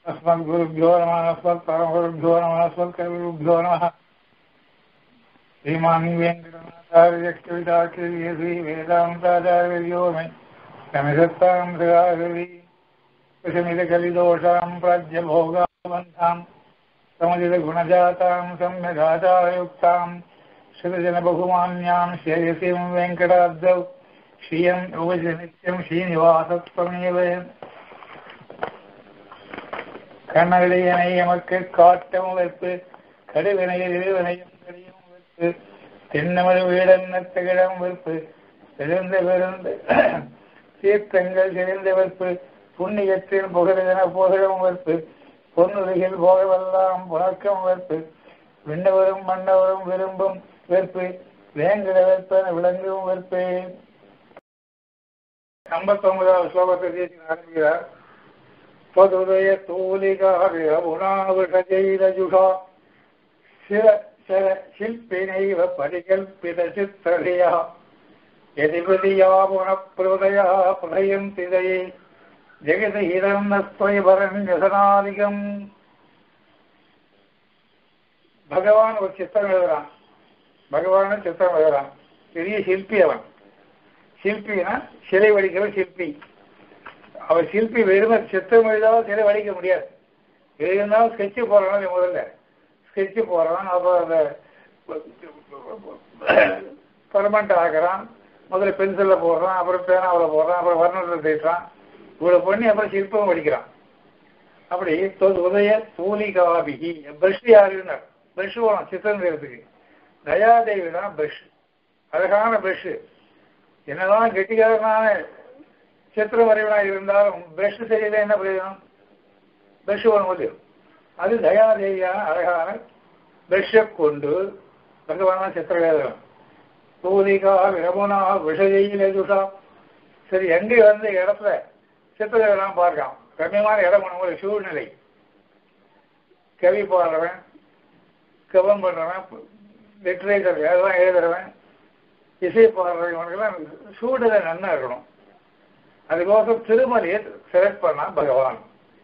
अस्मद्गुरुभ्यो नमः अस्मत्परमगुरुभ्यो नमः अस्मत्कविभ्यो नमः श्रीमान् वेङ्कटनाथार्यक्षविताक्षरी श्रीवेदान्ताचार्यो मे नमिषत्तां सदाहृदि कुशमिदकलिदोषां प्राज्यभोगावन्तां समुदितगुणजातां सम्यगाचारयुक्तां श्रुतजनबहुमान्यां श्रेयसीं वेङ्कटाब्दौ श्रियम् उपजनित्यं श्रीनिवासत्वमेव கண்ணவிடையனை எமக்கு காட்டம் வைப்பு கடுவினையில் இருவினையும் கடியும் வைப்பு தென்னமது வீடன்ன திகழம் வைப்பு எழுந்த விருந்து தீர்த்தங்கள் தெரிந்த வைப்பு புண்ணியத்தில் புகழென புகழும் வைப்பு பொன்னுலகில் போகவெல்லாம் புணக்கம் வைப்பு விண்ணவரும் மன்னவரும் விரும்பும் வெறுப்பு வேங்கிட வெப்பன விளங்கும் வெறுப்பு ஐம்பத்தொன்பதாவது ஸ்லோகத்தை பேசி ஆரம்பிக்கிறார் त्वदुदय तूलिकाविरमुणाविषजैरजुषा शिर शर शिल्पिनैव परिकल्पितचित्रधियः यदि प्रतियामुनप्रदयः प्रलयन्ति दये जगति हिरण्यस्त्वयभरण्यसनादिकम् பகவான் ஒரு சித்திரம் எழுதுறான் பகவான சித்திரம் எழுதுறான் பெரிய சிற்பி அவன் சிற்பினா சிலை வடிக்கிற சிற்பி அவர் சிற்பி வெறுமை சித்திரம் எழுதாலும் சிலை வடிக்க முடியாது எழுதினாலும் ஸ்கெட்சு போடுறான் முதல்ல ஸ்கெட்சு போடுறான் அப்புறம் அந்த பர்மனண்ட் ஆகிறான் முதல்ல பென்சிலில் போடுறான் அப்புறம் பேனாவில் போடுறான் அப்புறம் வர்ணத்தில் தேய்றான் இவ்வளோ பண்ணி அப்புறம் சிற்பம் வடிக்கிறான் அப்படி உதய தூலிகாபிகி பிரஷ் யாருன்னார் பிரஷ் போகணும் சித்திரம் செய்யறதுக்கு தயாதேவி தான் பிரஷ் அழகான பிரஷ் என்னதான் கெட்டிக்காரனான சித்திர வரைவனாக இருந்தாலும் பிரஷ் சரியில்லை என்ன பிரயோஜனம் பிரஷ் வரும்போது அது தயாதேவியான அழகான பிரஷை கொண்டு பகவான சித்திரவேதம் தூலிகா விரமுனா விஷஜையில் எதுஷா சரி எங்கே வந்து இடத்துல சித்திரவேதம் பார்க்கலாம் கம்மியமான இடம் பண்ணும்போது சூழ்நிலை கவி பாடுறவன் கவம் பண்ணுறவன் லிட்ரேச்சர் அதெல்லாம் எழுதுறவன் இசை பாடுறவங்களுக்கெல்லாம் சூழ்நிலை நன்னா இருக்கணும் அதுக்கோசம் திருமலையை செலக்ட் பண்ணா பகவான்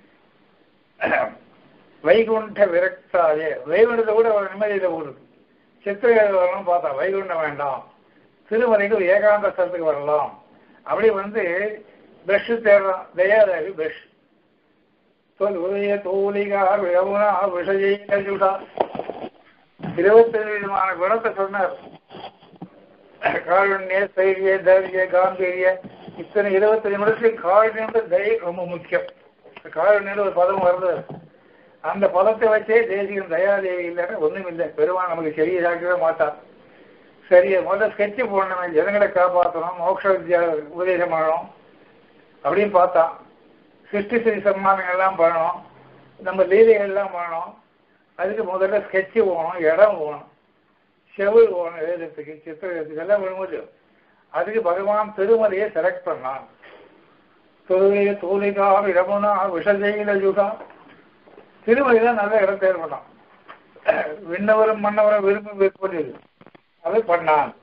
வைகுண்ட விரக்தாதே வைகுண்டத்தை கூட ஒரு நிம்மதியில ஓடுது சித்திரகதை வரணும் பார்த்தா வைகுண்டம் வேண்டாம் திருமலைக்கு ஒரு ஏகாந்த ஸ்தலத்துக்கு வரலாம் அப்படி வந்து பிரஷ் தேடுறான் தயாதேவி பிரஷ் உதய தோலிகா விழவுனா விஷஜா இருபத்தேழு விதமான குணத்தை சொன்னார் காருண்ய தைரிய தைரிய காம்பீரிய இத்தனை இருபத்தஞ்சு நிமிடத்துக்கு காரணியோட தயை ரொம்ப முக்கியம் காரணியோட ஒரு பதம் வருது அந்த பதத்தை வச்சே தேசியம் தயாதேவி இல்லைன்னா ஒன்றும் இல்லை பெருமான் நமக்கு சரியை சாக்கவே மாட்டான் சரி முதல்ல ஸ்கெட்சு போடணும் ஜனங்களை காப்பாற்றணும் மோட்ச வித்யா உபதேசம் பண்ணணும் அப்படின்னு பார்த்தான் சிருஷ்டி ஸ்ரீ சம்மானம் எல்லாம் பண்ணணும் நம்ம லீலைகள் எல்லாம் பண்ணணும் அதுக்கு முதல்ல ஸ்கெட்சு போகணும் இடம் போகணும் செவில் போகணும் எழுதுறதுக்கு சித்திரத்துக்கு எல்லாம் வரும்போது அதுக்கு பகவான் திருமலையை செலக்ட் பண்ணான் துருவிய தூலிகா விரமுனா விஷஜெயில யுகா திருமலை தான் நல்ல இடம் தேர் பண்ணான் விண்ணவரும் மன்னவரும் விரும்பி விற்பது அது பண்ணான்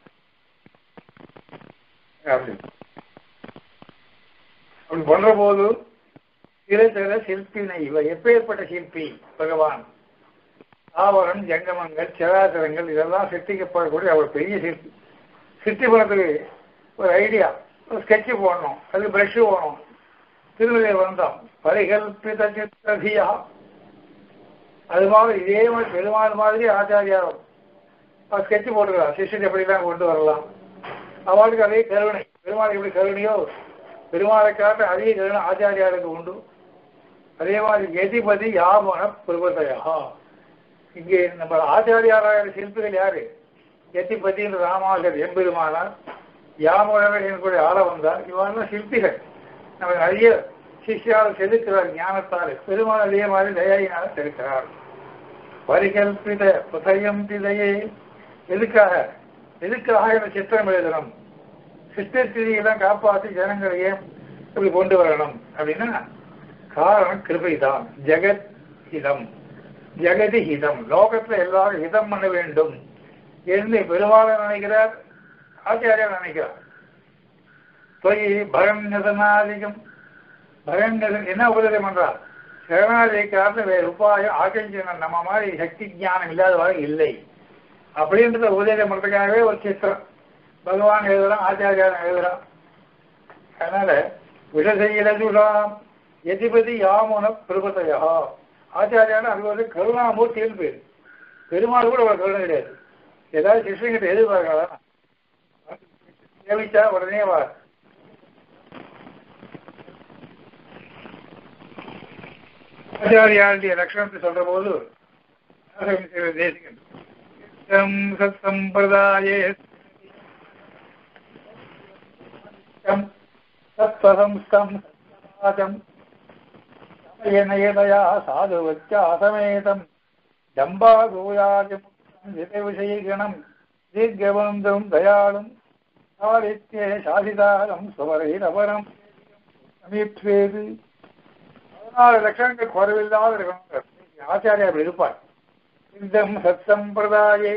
அப்படி பண்ற போது சில சிற்பினை இவ எப்பேற்பட்ட சிற்பி பகவான் ஆவரம் ஜங்கமங்கள் சராச்சரங்கள் இதெல்லாம் சிருஷ்டிக்கப்படக்கூடிய அவர் பெரிய சிற்பி சிருஷ்டி பண்ணதுக்கு ஒரு ஐடியா ஒரு ஸ்கெட்சு போடணும் அதுக்கு ப்ரஷ் போடணும் திருவிழை வந்தோம் பரிகல்பித சித்திரதியா அது மாதிரி இதே மாதிரி பெருமாள் மாதிரி ஆச்சாரியாரும் ஸ்கெட்சு போட்டுக்கலாம் சிஷ்யன் எப்படிலாம் கொண்டு வரலாம் அவளுக்கு அதே கருணை பெருமாள் எப்படி கருணையோ பெருமாளை காட்ட அதே கருணை ஆச்சாரியாருக்கு உண்டு அதே மாதிரி எதிபதி யாமன பிரபதையா இங்கே நம்ம ஆச்சாரியாராய சிற்பிகள் யாரு எத்திபதின்ற ராமாசர் எம்பெருமானார் யாமுழவர் என்கூட ஆள வந்தார் இவரெல்லாம் சிற்பிகள் நம்ம நிறைய சிஷ்யால் செலுக்கிறார் ஞானத்தால் பெருமாள் அதே மாதிரி தயாயினால செலுக்கிறார் பரிகல்பித புதயம் திதையே எதுக்காக எதுக்காக இந்த சித்திரம் எழுதணும் சித்திரத்திரியெல்லாம் காப்பாற்றி ஜனங்களையே இப்படி கொண்டு வரணும் அப்படின்னா காரணம் கிருபை தான் ஜெகத் ஹிதம் ஜெகதி ஹிதம் லோகத்துல எல்லாரும் ஹிதம் பண்ண வேண்டும் என்று பெருமாளை நினைக்கிறார் ஆச்சாரியார் நினைக்கிறார் தொய் பரண்யதனாதிகம் பரண்யதன் என்ன உபதேசம் பண்றார் சரணாதிக்காரன்னு வேறு உபாயம் ஆச்சரியம் நம்ம மாதிரி சக்தி ஞானம் இல்லாதவாறு இல்லை அப்படின்றத உபதேசம் பண்றதுக்காகவே ஒரு சித்திரம் பகவான் எழுதுறான் ஆச்சாரியாரன் எழுதுறான் அதனால விஷசெய்யலாம் எதிபதி யாமுன பிரபதையா ஆச்சாரியான அது வந்து கருணாமூர்த்தின்னு பேர் பெருமாள் கூட ஒரு கருணை கிடையாது ஏதாவது சிஷ்யங்கிட்ட எதிர்பார்க்கலாம் சேவிச்சா உடனே வா ஆச்சாரியாளுடைய லட்சணத்தை சொல்ற போது தேசிகன் சத் சம்பிரதாயே சத்வசம்ஸ்தம் சமாஜம் சமயனயதயா சாதுவச்சாசமேதம் ஜம்பாகூயாதிமுக்தம் விஷயகணம் தீர்க்கபந்தும் தயாளும் சாரித்யே சாதிதாரம் சுவரைரவரம் சமீப்சேது பதினாறு லட்சங்கள் குறைவில்லாத இருக்கணும் ஆச்சாரியா அப்படி இருப்பார் சித்தம் சத் சம்பிரதாயை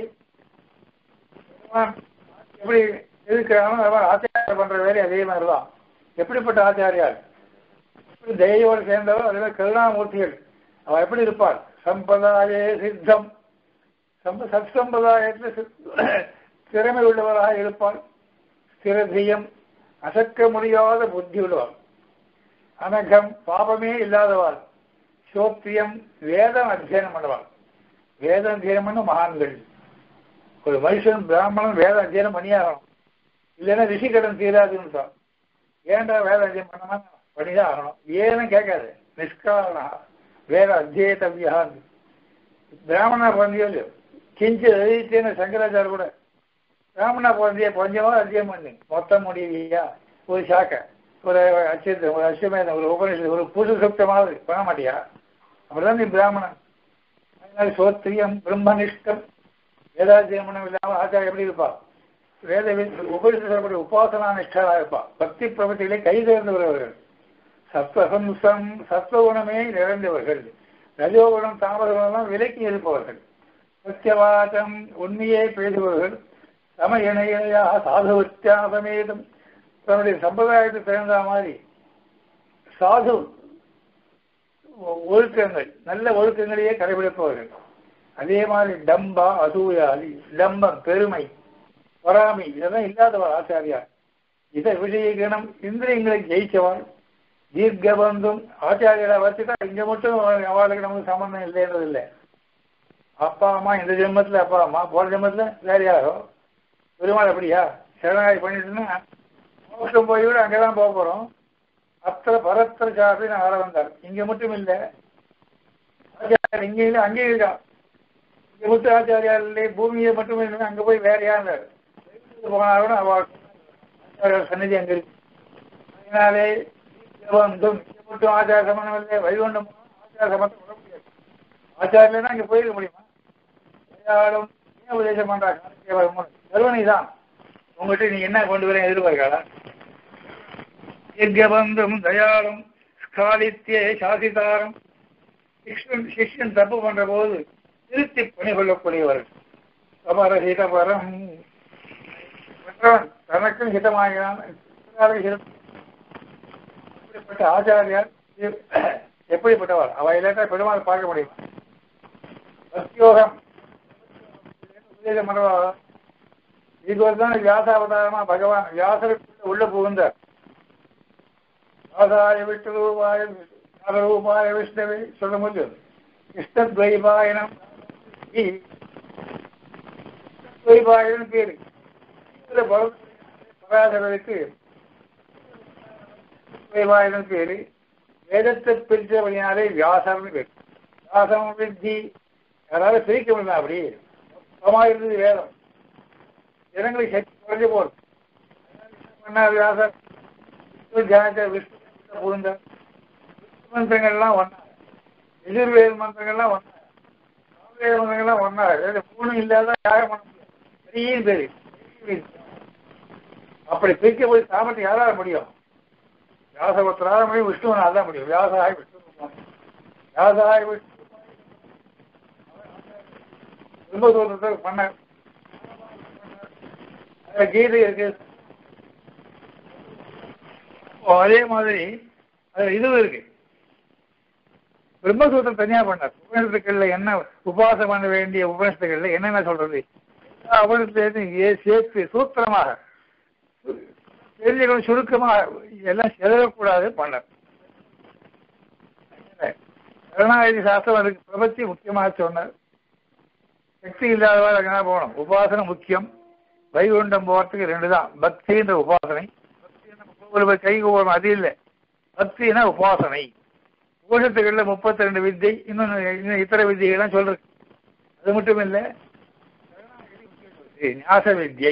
எப்படி இருக்கிறானோ அவன் ஆச்சாரியார் பண்ற வேலை அதே மாதிரிதான் எப்படிப்பட்ட ஆச்சாரியார் எப்படி தெய்வோடு சேர்ந்தவர் அதே மாதிரி கருணாமூர்த்திகள் அவன் எப்படி இருப்பார் சம்பிரதாய சித்தம் சம்ப சத் சம்பிரதாயத்தில் திறமை உள்ளவராக இருப்பார் ஸ்திரதியம் அசக்க முடியாத புத்தி உள்ளவர் அனகம் பாபமே இல்லாதவாள் சோத்தியம் வேதம் அத்தியனம் பண்ணுவாள் வேதம் அத்தியனம் பண்ண மகான்கள் ஒரு மனுஷன் பிராமணன் வேத அத்தியனம் பண்ணியாகணும் இல்லைன்னா ரிஷி கடன் தீராதுன்னு சொல் ஏன்டா வேத அத்தியனம் பண்ணமா பண்ணிதான் ஆகணும் ஏன்னு கேட்காது நிஷ்காரணா வேத அத்தியேதவியா பிராமணா பிறந்தியோ இல்லையோ கிஞ்சு எழுதித்தேன்னு சங்கராச்சார கூட பிராமணா பிறந்திய கொஞ்சமா அத்தியம் பண்ணு மொத்தம் முடியலையா ஒரு சாக்கை ஒரு அச்சத்தை ஒரு அஸ்வமேதம் ஒரு உபநிஷம் ஒரு புது சுத்தமாவது பண்ண மாட்டியா அப்படிதான் நீ பிராமணன் அதனால சோத்திரியம் பிரம்மனிஷ்டம் வேதாத்தியமனம் இல்லாமல் ஆச்சாரம் எப்படி இருப்பா வேத உபரிசப்படி உபாசனா நிஷ்டா இருப்பா பக்தி பிரபத்திகளை கை தேர்ந்தவர்கள் சத்வசம்சம் சத்வகுணமே நிறைந்தவர்கள் ரஜோகுணம் தாமதகுணம் விலக்கி இருப்பவர்கள் சத்தியவாதம் உண்மையே பேசுபவர்கள் சம இணையா சாது வித்தியாசமேதம் தன்னுடைய சம்பிரதாயத்துக்கு தகுந்த மாதிரி சாது ஒழுக்கங்கள் நல்ல ஒழுக்கங்களையே கடைபிடிப்பவர்கள் அதே மாதிரி டம்பா அசூயாதி டம்பம் பெருமை பொறாமை இதெல்லாம் இல்லாதவர் ஆச்சாரியார் இதை விஷயகணம் இந்திரியங்களை ஜெயிச்சவன் தீர்க்கபந்தும் ஆச்சாரியரை வச்சுட்டா இங்க மட்டும் அவளுக்கு நமக்கு சம்பந்தம் இல்லைன்றது இல்லை அப்பா அம்மா இந்த ஜென்மத்துல அப்பா அம்மா போன ஜென்மத்துல வேற யாரோ பெருமாள் அப்படியா சரணாகி பண்ணிட்டுன்னா மோசம் போய் விட அங்கதான் போக போறோம் அத்தனை பரத்திர சாப்பி நான் வர வந்தார் இங்க மட்டும் இல்ல ஆச்சாரியர் இங்க இல்ல அங்கே இருக்கா இங்க மட்டும் ஆச்சாரியார் இல்லை பூமியை மட்டும் இல்லை அங்க போய் வேற யார் போனாலும் அவ சன்னதி அங்க இருக்கு அதனாலே வந்தும் இங்க மட்டும் ஆச்சார சமணம் இல்லை வைகுண்டம் ஆச்சார சமணம் வர முடியாது ஆச்சாரியனா அங்க போயிருக்க முடியுமா யாரும் ஏன் உபதேசம் பண்றாங்க கருவணை தான் உங்கள்கிட்ட நீ என்ன கொண்டு வரேன் எதிர்பார்க்காளா யஜ்யபந்தும் தயாளும் ஸ்காலித்தியே சாசிதாரம் சிஷ்யன் சிஷ்யன் தப்பு பண்ற போது திருத்தி பணி கொள்ளக்கூடியவர்கள் சமர ஹிதபரம் மற்றவன் தனக்கும் ஹிதமாகிறான் இப்படிப்பட்ட ஆச்சாரியார் எப்படிப்பட்டவர் அவ இல்லாட்டா பெருமாள் பார்க்க முடியுமா பக்தியோகம் உபதேசம் பண்ணுவா இது தான் வியாசாவதாரமா பகவான் வியாசருக்குள்ள உள்ள புகுந்தார் வியாசாய விட்டு ரூபாய ரூபாய விஷ்ணவே சொல்ல முடியும் கிருஷ்ணத்வைபாயனம் துவைபாயனம் பேரு பராசரருக்கு துவைபாயனம் பேரு வேதத்தை பிரித்தபடினாலே வியாசர்னு பேர் வியாசம் வித்தி யாராவது பிரிக்க முடியுமா அப்படி சுத்தமாக இருந்தது வேதம் ஜனங்களுக்கு சக்தி குறைஞ்சு போகுது பண்ணார் வியாசர் ஜனத்தை விஷ்ணு புகுந்தார் மந்திரங்கள்லாம் ஒன்னா எதிர்வேத மந்திரங்கள்லாம் ஒன்னா வேத மந்திரங்கள்லாம் ஒன்னா மூணு இல்லாத யாரும் பண்ண முடியாது பெரிய பேரு அப்படி பிரிக்க போய் சாமத்தை யாரால முடியும் வியாசபுத்திரால முடியும் விஷ்ணுவனால் தான் முடியும் வியாசாய விஷ்ணு வியாசாய விஷ்ணு ரொம்ப தூரத்துக்கு பண்ண கீதை இருக்கு அதே மாதிரி அது இதுவும் இருக்கு பிரம்மசூத்திரம் தனியா பண்ணார் உபநிஷத்துக்கள்ல என்ன உபாசம் பண்ண வேண்டிய உபநிஷத்துக்கள்ல என்னென்ன சொல்றது அவருக்கு சேர்த்து சூத்திரமாக தெரிஞ்சுக்கணும் சுருக்கமாக எல்லாம் செலவக்கூடாது பண்ணார் கருணாநிதி சாஸ்திரம் அதுக்கு பிரபத்தி முக்கியமாக சொன்னார் சக்தி இல்லாதவர்கள் அங்கே போகணும் உபாசனை முக்கியம் வைகுண்டம் போகிறதுக்கு ரெண்டு தான் பக்தின்ற உபாசனை ஒரு கை போகணும் அது இல்லை பக்தினா உபாசனை உபனிஷத்துகள்ல முப்பத்தி ரெண்டு வித்தை இன்னும் இன்னும் இத்தர வித்தியெல்லாம் சொல்றது அது மட்டும் இல்லை ஞாச வித்யை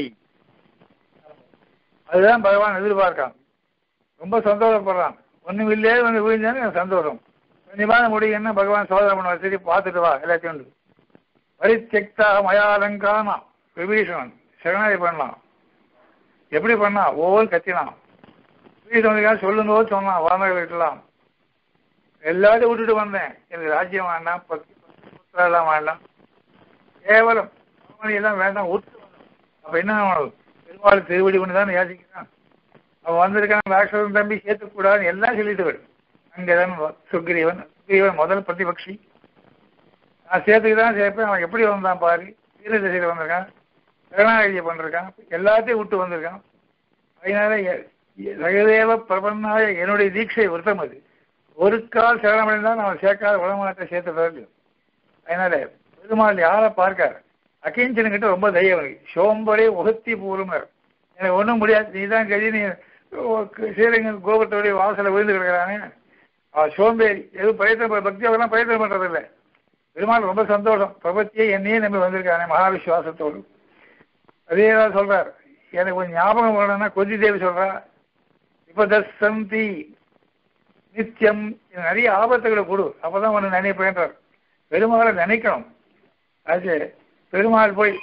அதுதான் பகவான் எதிர்பார்க்கான் ரொம்ப சந்தோஷப்படுறான் ஒண்ணும் இல்லையே ஒன்று விழுந்தாலும் எனக்கு சந்தோஷம் கொஞ்சமாக முடியும்னா பகவான் சோதனை பண்ணுவார் சரி பார்த்துட்டு வா எல்லாத்தையும் பரித்தெக்தா மயாலங்கானா விபீஷணன் சரணாதி பண்ணலாம் எப்படி பண்ணா ஒவ்வொரு கத்தினான் விபீஷணனுக்காக சொல்லும் போது சொன்னான் வானக விட்டுலாம் எல்லாத்தையும் விட்டுட்டு வந்தேன் எனக்கு ராஜ்யம் வேண்டாம் பத்து புத்திரம் எல்லாம் வேண்டாம் கேவலம் எல்லாம் வேண்டாம் விட்டு அப்ப என்ன பெருமாள் திருவடி கொண்டு தான் யாசிக்கிறான் அவன் வந்திருக்கான் ராட்சசன் தம்பி சேர்த்துக்கூடாதுன்னு எல்லாம் சொல்லிட்டு வரும் அங்கேதான் சுக்ரீவன் சுக்ரீவன் முதல் பிரதிபக்ஷி நான் சேர்த்துக்கு தான் சேர்ப்பேன் அவன் எப்படி வந்தான் பாரு வீர திசையில் வந்திருக்கான் கருணாநிதியை பண்ணிருக்கான் எல்லாத்தையும் விட்டு வந்திருக்கான் அதனால சகதேவ பிரபன்னாய என்னுடைய தீட்சை விரதம் அது ஒரு கால் சரணமடைந்தால் அவன் சேர்க்காத உலகமானத்தை சேர்த்து பிறகு அதனால பெருமாள் யாரை பார்க்கார் அகிஞ்சனுக்கிட்ட ரொம்ப தைரியம் சோம்பரே உகத்தி பூர்மர் எனக்கு ஒன்றும் முடியாது நீ தான் கதி நீ ஸ்ரீரங்க கோபுரத்தோடைய வாசலை விழுந்து கிடக்கிறானே சோம்பேறி எதுவும் பிரயத்தனம் பக்தி அவரெல்லாம் பிரயத்தனம் பண்றது இல்லை பெருமாள் ரொம்ப சந்தோஷம் பிரபத்தியை என்னையே நம்பி வந்திருக்கானே மகாவிஸ்வாசத்தோடு அதே தான் சொல்றார் எனக்கு கொஞ்சம் ஞாபகம் வரணும்னா கொஞ்சி தேவி சொல்றா இப்ப தசந்தி நித்தியம் நிறைய ஆபத்துகளை கொடு அப்பதான் ஒன்று நினைப்பேன்றார் பெருமாளை நினைக்கணும் அது பெருமாள் போய்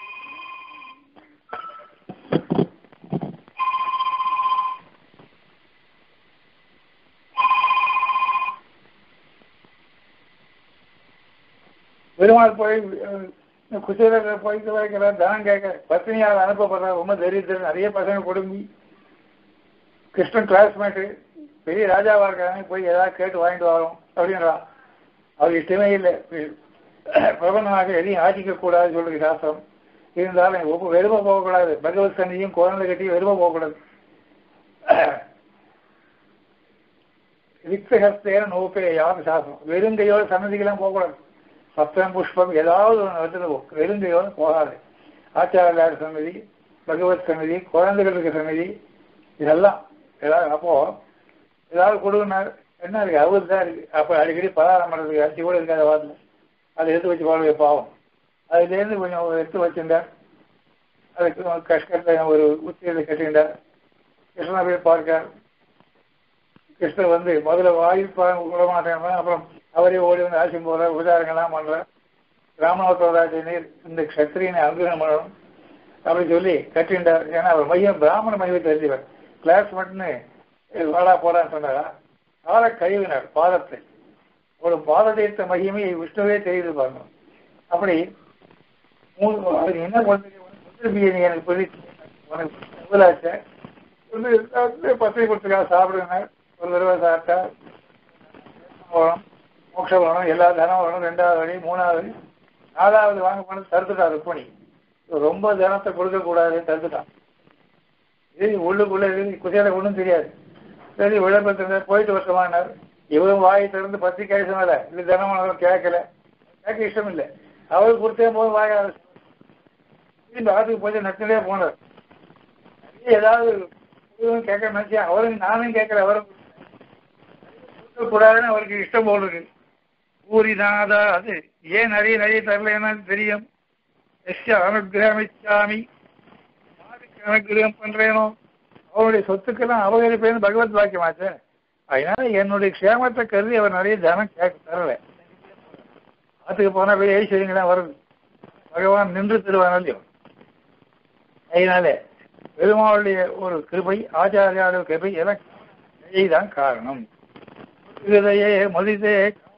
பெருமாள் போய் குசேல போயிட்டு வைக்கிற தனம் கேட்க பத்தினியால் அனுப்பப்படுற ரொம்ப தரித்திரம் நிறைய பசங்க கொடுங்கி கிருஷ்ணன் கிளாஸ்மேட்டு பெரிய ராஜாவா இருக்காங்க போய் ஏதாவது கேட்டு வாங்கிட்டு வரோம் அப்படின்றா அவர் இஷ்டமே இல்லை பிரபந்தமாக எதையும் ஆட்சிக்க கூடாது சொல்லுங்க சாஸ்திரம் இருந்தாலும் ஒவ்வொரு வெறுமை போகக்கூடாது பகவத் சன்னியும் குழந்தை கட்டியும் வெறுமை போகக்கூடாது ரிக்தஹஸ்தேன நோப்பே யாரும் சாஸ்திரம் வெறுங்கையோட சன்னதிக்கெல்லாம் போகக்கூடாது சப்தம் புஷ்பம் ஏதாவது ஒன்று இடத்துல வெறுங்கையோட போகாது ஆச்சாரியார் சன்னதி பகவத் சன்னதி குழந்தைகள் இருக்க சன்னதி இதெல்லாம் ஏதாவது அப்போ ஏதாவது கொடுங்கனார் என்ன இருக்கு அறுபது தான் இருக்கு அப்போ அடிக்கடி பலகாரம் பண்ணுறதுக்கு அரிசி கூட இருக்காத வாரத்தில் அதை எடுத்து வச்சு வாழ்வை பாவம் அதுலேருந்து கொஞ்சம் எடுத்து வச்சிருந்தார் அதுக்கு கஷ்டத்தில் ஒரு உத்தியில் கட்டியிருந்தார் கிருஷ்ணனை போய் பார்க்கார் கிருஷ்ணர் வந்து முதல்ல வாயில் விட மாட்டேன் அப்புறம் அவரே ஓடி வந்து ஆசியம் போற உபச்சாரங்கள்லாம் பண்ற ராமநாதராஜனீர் இந்த கத்திரியனை அனுகிரகம் பண்ணணும் அப்படி சொல்லி கட்டிண்டார் ஏன்னா அவர் மையம் பிராமண மையத்தை தெரிஞ்சவர் கிளாஸ் மட்டும்னு வாடா போடான்னு சொன்னாரா கால கழுவினார் பாதத்தை ஒரு பாததீர்த்த மகிமை விஷ்ணுவே தெரியுது பாருங்க அப்படி அது என்ன பண்ணுறது எனக்கு சொல்லி உனக்கு முதலாச்ச பத்திரிகை கொடுத்துருக்கா சாப்பிடுங்க ஒரு தடவை சாப்பிட்டா வரும் மோட்சம் வரணும் எல்லா தனம் வரணும் ரெண்டாவது வழி மூணாவது வழி நாலாவது வாங்க போனது தடுத்துட்டான் ருக்மணி ரொம்ப தனத்தை கொடுக்க கூடாதுன்னு தடுத்துட்டான் இது உள்ளுக்குள்ள குசேல ஒன்றும் தெரியாது சரி விளம்பரத்துல போயிட்டு வருஷமானார் இவரும் வாயை திறந்து பத்தி கேசமில்ல இது தினமும் கேட்கல கேட்க இஷ்டம் இல்லை அவருக்கு கொடுத்தே போது வாய திரும்பி ஆத்துக்கு போய் நட்டிலே போனார் ஏதாவது கேட்க நினைச்சேன் அவரும் நானும் கேட்கல அவரும் கூடாதுன்னு அவருக்கு இஷ்டம் போல் இருக்கு பூரிநாதா அது ஏன் நிறைய நிறைய தரலன்னு தெரியும் எஸ்ய அனுகிரகமிச்சாமி யாருக்கு அனுகிரகம் பண்றேனோ அவருடைய சொத்துக்கெல்லாம் அபகரிப்பேன்னு பகவத் வாக்கியமாச்சு அதனால என்னுடைய க்ஷேமத்தை கருதி அவர் நிறைய தனம் கேட்க தரல ஆத்துக்கு போனா போய் ஐஸ்வர்யங்களாம் வருது பகவான் நின்று தருவான் இல்லையோ அதனால பெருமாளுடைய ஒரு கிருபை ஆச்சாரியாருடைய கிருபை எல்லாம் தான் காரணம் ஹிருதயே மதிதே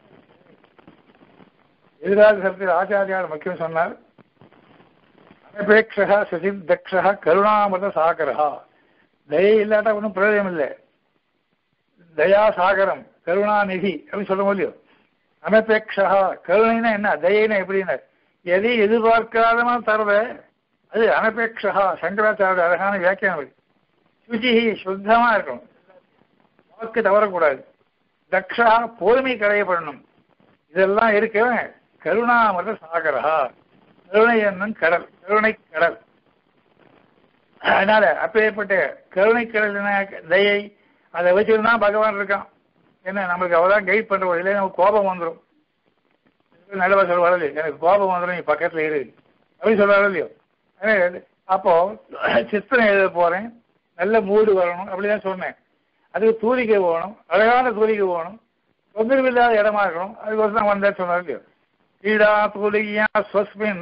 எதிராக சரத்தில் ஆச்சாரியார் முக்கியம் சொன்னார் அனபேட்சா சுசித்தக்ஷா கருணாமிரத சாகரா தயை இல்லாட்டா ஒன்றும் பிரயோஜனம் இல்லை தயா சாகரம் கருணாநிதி அப்படின்னு சொல்ல முடியும் அனபேக்ஷா கருணைனா என்ன தயைனா எப்படின்னா எதையும் எதிர்பார்க்காதமா தருவ அது அனபேக்ஷா சங்கராச்சாரிய அழகான வியாக்கியானம் இருக்கு சுச்சி சுத்தமா இருக்கணும் வாக்கு தவறக்கூடாது தக்ஷா பொறுமை களையப்படணும் இதெல்லாம் இருக்கவன் கருணாமத சாகரா கருணை என்னும் கடல் கருணை கடல் அதனால அப்பேற்பட்ட கருணை கடல் தயை அதை வச்சுட்டு தான் பகவான் இருக்கான் என்ன நம்மளுக்கு அவதான் கைட் பண்ற இல்லை நமக்கு கோபம் வந்துடும் நல்லவா சொல்லுவாரு எனக்கு கோபம் வந்துடும் நீ பக்கத்துல இரு அப்படின்னு சொல்றாரு இல்லையோ அப்போ சித்திரம் எழுத போறேன் நல்ல மூடு வரணும் அப்படிதான் சொன்னேன் அதுக்கு தூரிக்கை போகணும் அழகான தூரிக்கை போகணும் தொந்தரவு இல்லாத இடமா இருக்கணும் அதுக்கோசம் தான் வந்தேன் சொன்னார் இல்லையோ கீழா தூலியா ஸ்வஸ்மின்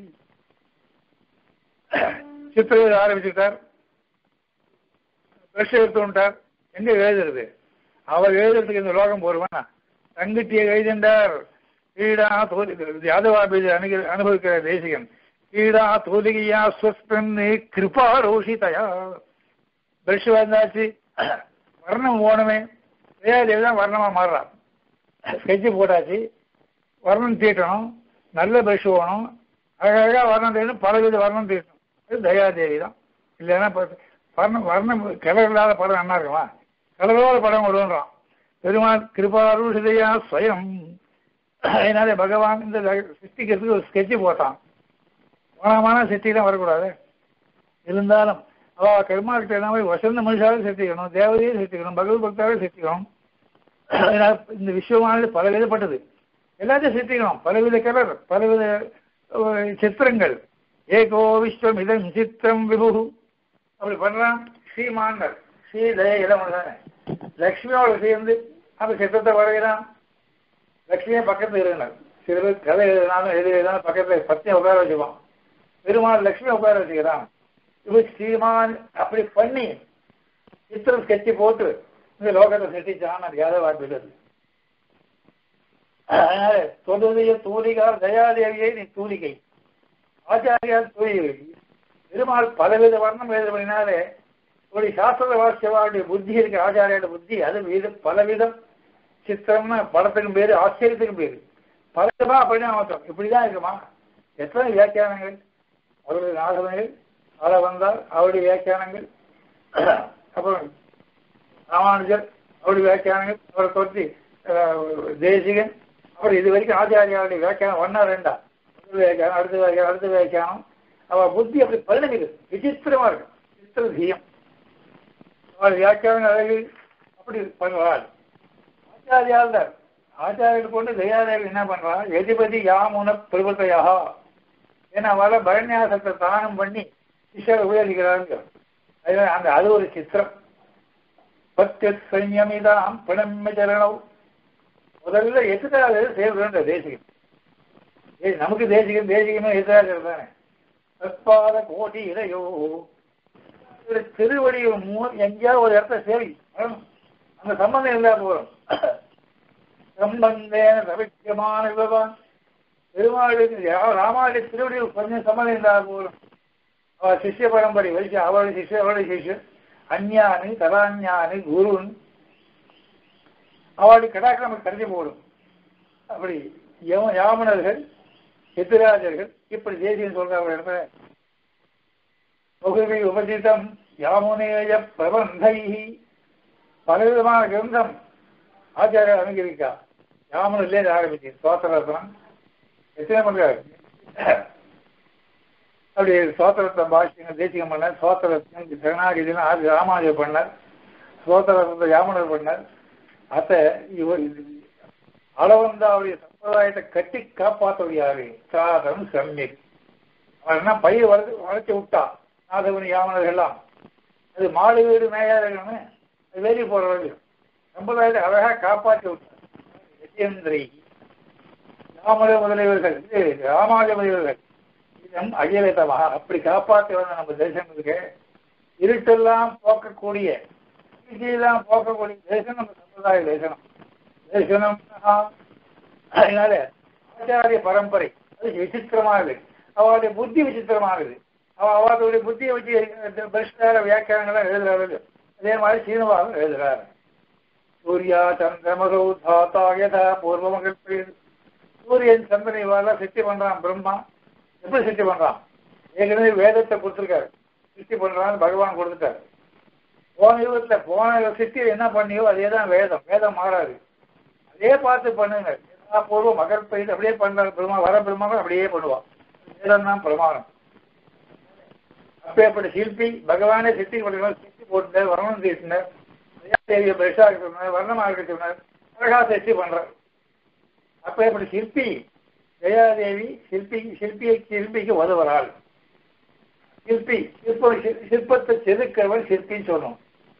சித்திரம் எழுத ஆரம்பிச்சுட்டார் பிரஷ் எடுத்துட்டார் எங்க எழுதுறது அவர் எழுதுறதுக்கு இந்த லோகம் போருவானா தங்கட்டியை எழுதின்றார் கீழா தோலி யாதவாபீஜ அணுக அனுபவிக்கிற தேசிகன் கீழா தோலிகையா ஸ்வஸ்மின் கிருபா ரோஷிதயா பிரஷ் வந்தாச்சு வர்ணம் போகணுமே வேலையை தான் வர்ணமா மாறுறான் ஸ்கெட்சு போட்டாச்சு வர்ணம் தீட்டணும் நல்ல பிரஷ் போகணும் அழகழகா வர்ணம் தீட்டணும் பலவித வர்ணம் தீட்டணும் அது தயாதேவி தான் இல்லைன்னா வர்ணம் வர்ணம் கலர் இல்லாத படம் என்ன இருக்குமா கலரோட படம் விடுன்றான் பெருமாள் கிருபாருஷதையா ஸ்வயம் அதனால பகவான் இந்த சிருஷ்டிக்கிறதுக்கு ஒரு ஸ்கெட்சு போட்டான் மோனமான சிருஷ்டிலாம் வரக்கூடாது இருந்தாலும் அவ கர்மாக்கிட்ட என்ன மாதிரி வசந்த மனுஷாவே சேர்த்திக்கணும் தேவதையே சேர்த்திக்கணும் பகவத் பக்தாவே சேர்த்திக்கணும் இந்த விஸ்வமானது பல விதப்பட்டது எல்லாத்தையும் சேர்த்திக்கணும் பலவித கலர் பலவித சித்திரங்கள் ஏகோ விஸ்வம் இதம் சித்திரம் விபு அப்படி பண்றான் ஸ்ரீமான்கள் ஸ்ரீதய இளம் தானே லக்ஷ்மியோட சேர்ந்து அந்த சித்திரத்தை வரைகிறான் லக்ஷ்மியை பக்கத்துல இருந்தார் சில பேர் கதை எழுதினாலும் எது எழுதினாலும் பக்கத்துல பத்தியம் உட்கார வச்சுப்பான் பெருமாள் லக்ஷ்மி உட்கார வச்சுக்கிறான் இவர் ஸ்ரீமான் அப்படி பண்ணி சித்திரம் ஸ்கெட்சி போட்டு இந்த லோகத்தை சிருஷ்டிச்சான் அது யாதவ வார்த்தைகள் அதனால தொழுதைய தூலிகார் தயாதேவியை நீ தூலிகை ஆச்சாரியார் தூலிகை பெருமாள் பலவித வர்ணம் எழுதுபடினாலே ஒரு சாஸ்திர வாசியவாருடைய புத்தி இருக்கு ஆச்சாரியோட புத்தி அது வீடு பலவிதம் சித்திரம்னா படத்துக்கும் பேரு ஆச்சரியத்துக்கும் பேரு பலவிதமா அப்படின்னா மாத்தோம் இப்படிதான் இருக்குமா எத்தனை வியாக்கியானங்கள் அவருடைய நாகவங்கள் ஆள வந்தார் அவருடைய வியாக்கியானங்கள் அப்புறம் ராமானுஜர் அவருடைய வியாக்கியானங்கள் அவரை தொற்றி தேசிகன் அப்புறம் இது வரைக்கும் ஆச்சாரியாருடைய வியாக்கியானம் ஒன்னா ரெண்டா முதல் வியாக்கியானம் அடுத்த வியாக்கியானம் அடுத்த வியாக்கியானம் அவ புத்தி அப்படி பரிணமிது விசித்திரமா இருக்கும் விசித்திர தீயம் அவள் வியாக்கியானம் அழகு அப்படி பண்ணுவாள் ஆச்சாரியால் தான் ஆச்சாரியர் கொண்டு தயாதேவி என்ன பண்றா எதிபதி யாமுன பிரபத்தையாக ஏன்னா அவளை பரநியாசத்தை தானம் பண்ணி சிஷ்யரை உயர்கிறாங்க அந்த அது ஒரு சித்திரம் பத்தியத் சைன்யமிதாம் பிணம்ம சரணம் முதல்ல எதிராக செய்ய தேசிகம் நமக்கு தேசிகம் தேசிகமே எதிராக தானே தற்பாத கோடி இடையோ திருவடி எங்கேயாவது ஒரு இடத்த சேவை அந்த சம்பந்தம் இருந்தா போறோம் சம்பந்தேன சவிக்கியமான விவகாரம் பெருமாளுக்கு ராமாவுடைய திருவடியில் கொஞ்சம் சம்மதம் இருந்தால் போதும் அவ சிஷ்ய பரம்பரை வச்சு அவளுடைய சிஷ்ய அவளுடைய சிஷ்யன் அஞ்ஞானி தலாஞானி குருன் அவளுடைய கடாக்கு நமக்கு தெரிஞ்சு போடும் அப்படி யாமனர்கள் சித்தராஜர்கள் இப்படி தேசியம் சொல்ற ஒரு இடத்துல பகுதி உபசிதம் யாமுனேய பிரபந்தை பலவிதமான கிரந்தம் ஆச்சாரியர் அனுகரிக்கா யாமனிலே ஆரம்பிச்சு சோத்திரத்னம் எத்தனை பண்றாரு அப்படி சோத்திரத்தை பாஷ்யங்கள் தேசிகம் பண்ணார் சோத்திரத்தின் சரணாகிதினா ஆதி ராமானுஜர் பண்ணார் சோத்திரத்தை யாமனர் பண்ணார் அத்த இவர் அளவந்தா அவருடைய சம்பிரதாயத்தை கட்டி காப்பாற்றவர் யாரு சாதம் சம்யக் அவன் என்ன பயிர் வளர்த்து வளர்ச்சி விட்டா நாதவனி யாமனர் எல்லாம் அது மாடு வீடு மேயாதவனு வேலி போறவர்கள் சம்பிரதாயத்தை அழகா காப்பாற்றி விட்டார் கஜேந்திரி ராமத முதலியவர்கள் இது ராமாஜ முதலியவர்கள் இதம் அகிலதமாக அப்படி காப்பாற்றி வந்த நம்ம தேசத்துக்கு இருட்டெல்லாம் போக்கக்கூடிய இருட்டெல்லாம் போக்கக்கூடிய தேசம் நம்ம சம்பிரதாய தேசனம் தேசனம் அதனால ஆச்சாரிய பரம்பரை அது விசித்திரமானது அவளுடைய புத்தி விசித்திரமானது அவ அவளுடைய புத்தியை வச்சு பரிஷ்கார வியாக்கியானங்கள்லாம் எழுதுறாரு அதே மாதிரி சீனவாகம் எழுதுறாரு சூர்யா சந்திரமகௌ தாத்தா யதா பூர்வமகள் சூரியன் சந்திரனை இவாளெல்லாம் சிருஷ்டி பண்றான் பிரம்மா எப்படி சிருஷ்டி பண்றான் ஏற்கனவே வேதத்தை கொடுத்துருக்காரு சிருஷ்டி பண்றான்னு பகவான் கொடுத்துட்டாரு போன யுகத்துல போன சிருஷ்டியில் என்ன பண்ணியோ அதே தான் வேதம் வேதம் மாறாது அதே பார்த்து பண்ணுங்க எல்லா பூர்வம் மகர் பெய்து அப்படியே பண்றாரு பிரம்மா வர பிரம்மாவும் அப்படியே பண்ணுவான் வேதம் தான் பிரமாணம் அப்பேற்பட்ட சிற்பி பகவானே சிற்பி பண்ணுறார் சிற்பி போட்டுட்டார் வர்ணம் தீட்டினார் தேவியை பெருசா இருக்கிறார் வர்ணமாக இருக்கிறார் அழகா சிற்பி பண்றார் அப்பேற்பட்ட சிற்பி ஜெயாதேவி சிற்பி சிற்பியை சிற்பிக்கு உதவுறாள் சிற்பி சிற்ப சிற்பத்தை செதுக்கிறவன் சிற்பின்னு சொல்லணும்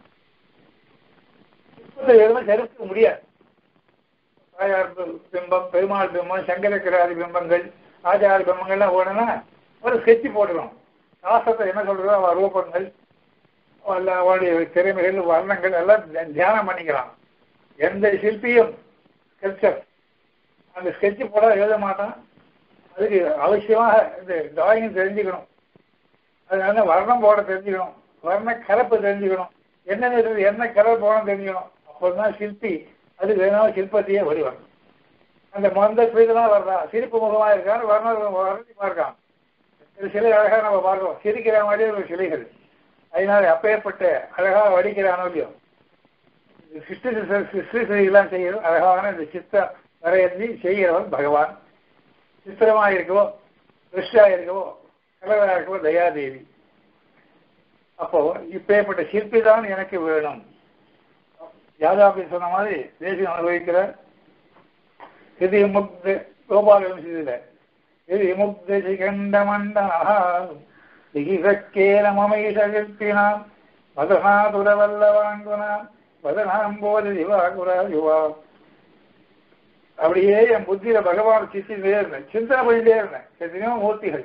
சிற்பத்தை எதுவுமே செதுக்க முடியாது தாயார் பிம்பம் பெருமாள் பிம்பம் சங்கரக்கிராதி பிம்பங்கள் ஆச்சார பிம்பங்கள்லாம் ஓடனா ஒரு ஸ்கெட்சி போட்டுக்கணும் சாஸ்திரத்தை என்ன சொல்றதோ அவ ரூபங்கள் அல்ல அவளுடைய திறமைகள் வர்ணங்கள் எல்லாம் தியானம் பண்ணிக்கலாம் எந்த சிற்பியும் ஸ்கெட்சர் அந்த ஸ்கெட்சு போட எழுத மாட்டான் அதுக்கு அவசியமாக இந்த டிராயிங் தெரிஞ்சுக்கணும் அதனால வர்ணம் போட தெரிஞ்சுக்கணும் வர்ண கலப்பு தெரிஞ்சுக்கணும் என்ன நிறது என்ன கலர் போடணும் தெரிஞ்சுக்கணும் அப்போதான் சிற்பி அது வேணும் சிற்பத்தையே வடிவம் அந்த மந்த பிரிதெல்லாம் வர்றா சிரிப்பு முகமா இருக்கான்னு வர்ண வர்ணமா இருக்கான் இந்த சிலை அழகா நம்ம பார்க்கிறோம் சிரிக்கிற மாதிரியே ஒரு சிலைகள் அதனால அப்பேற்பட்ட அழகா வடிக்கிறானோ இல்லையோ சிஷ்டி சிஷ்டிலாம் செய்யறது அழகான இந்த சித்த வரையறி செய்கிறவன் பகவான் சித்திரமா இருக்கவோ ரிஷ்டா இருக்கவோ கலவரா இருக்கவோ தயாதேவி அப்போ இப்பேற்பட்ட சிற்பி தான் எனக்கு வேணும் யாதாபி சொன்ன மாதிரி தேசியம் அனுபவிக்கிறார் இது முக்த கோபாலம் செய்தல இது முக்த சிகண்ட மண்டனா திகிசக்கேல மமைஷ சிற்பினாம் வதனாதுரவல்லவாங்குனாம் வதனாம் போத திவாகுரா யுவா அப்படியே என் புத்தியில பகவான் சித்திலே இருந்தேன் சிந்தனை பண்ணிட்டே இருந்தேன் எத்தனையோ மூர்த்திகள்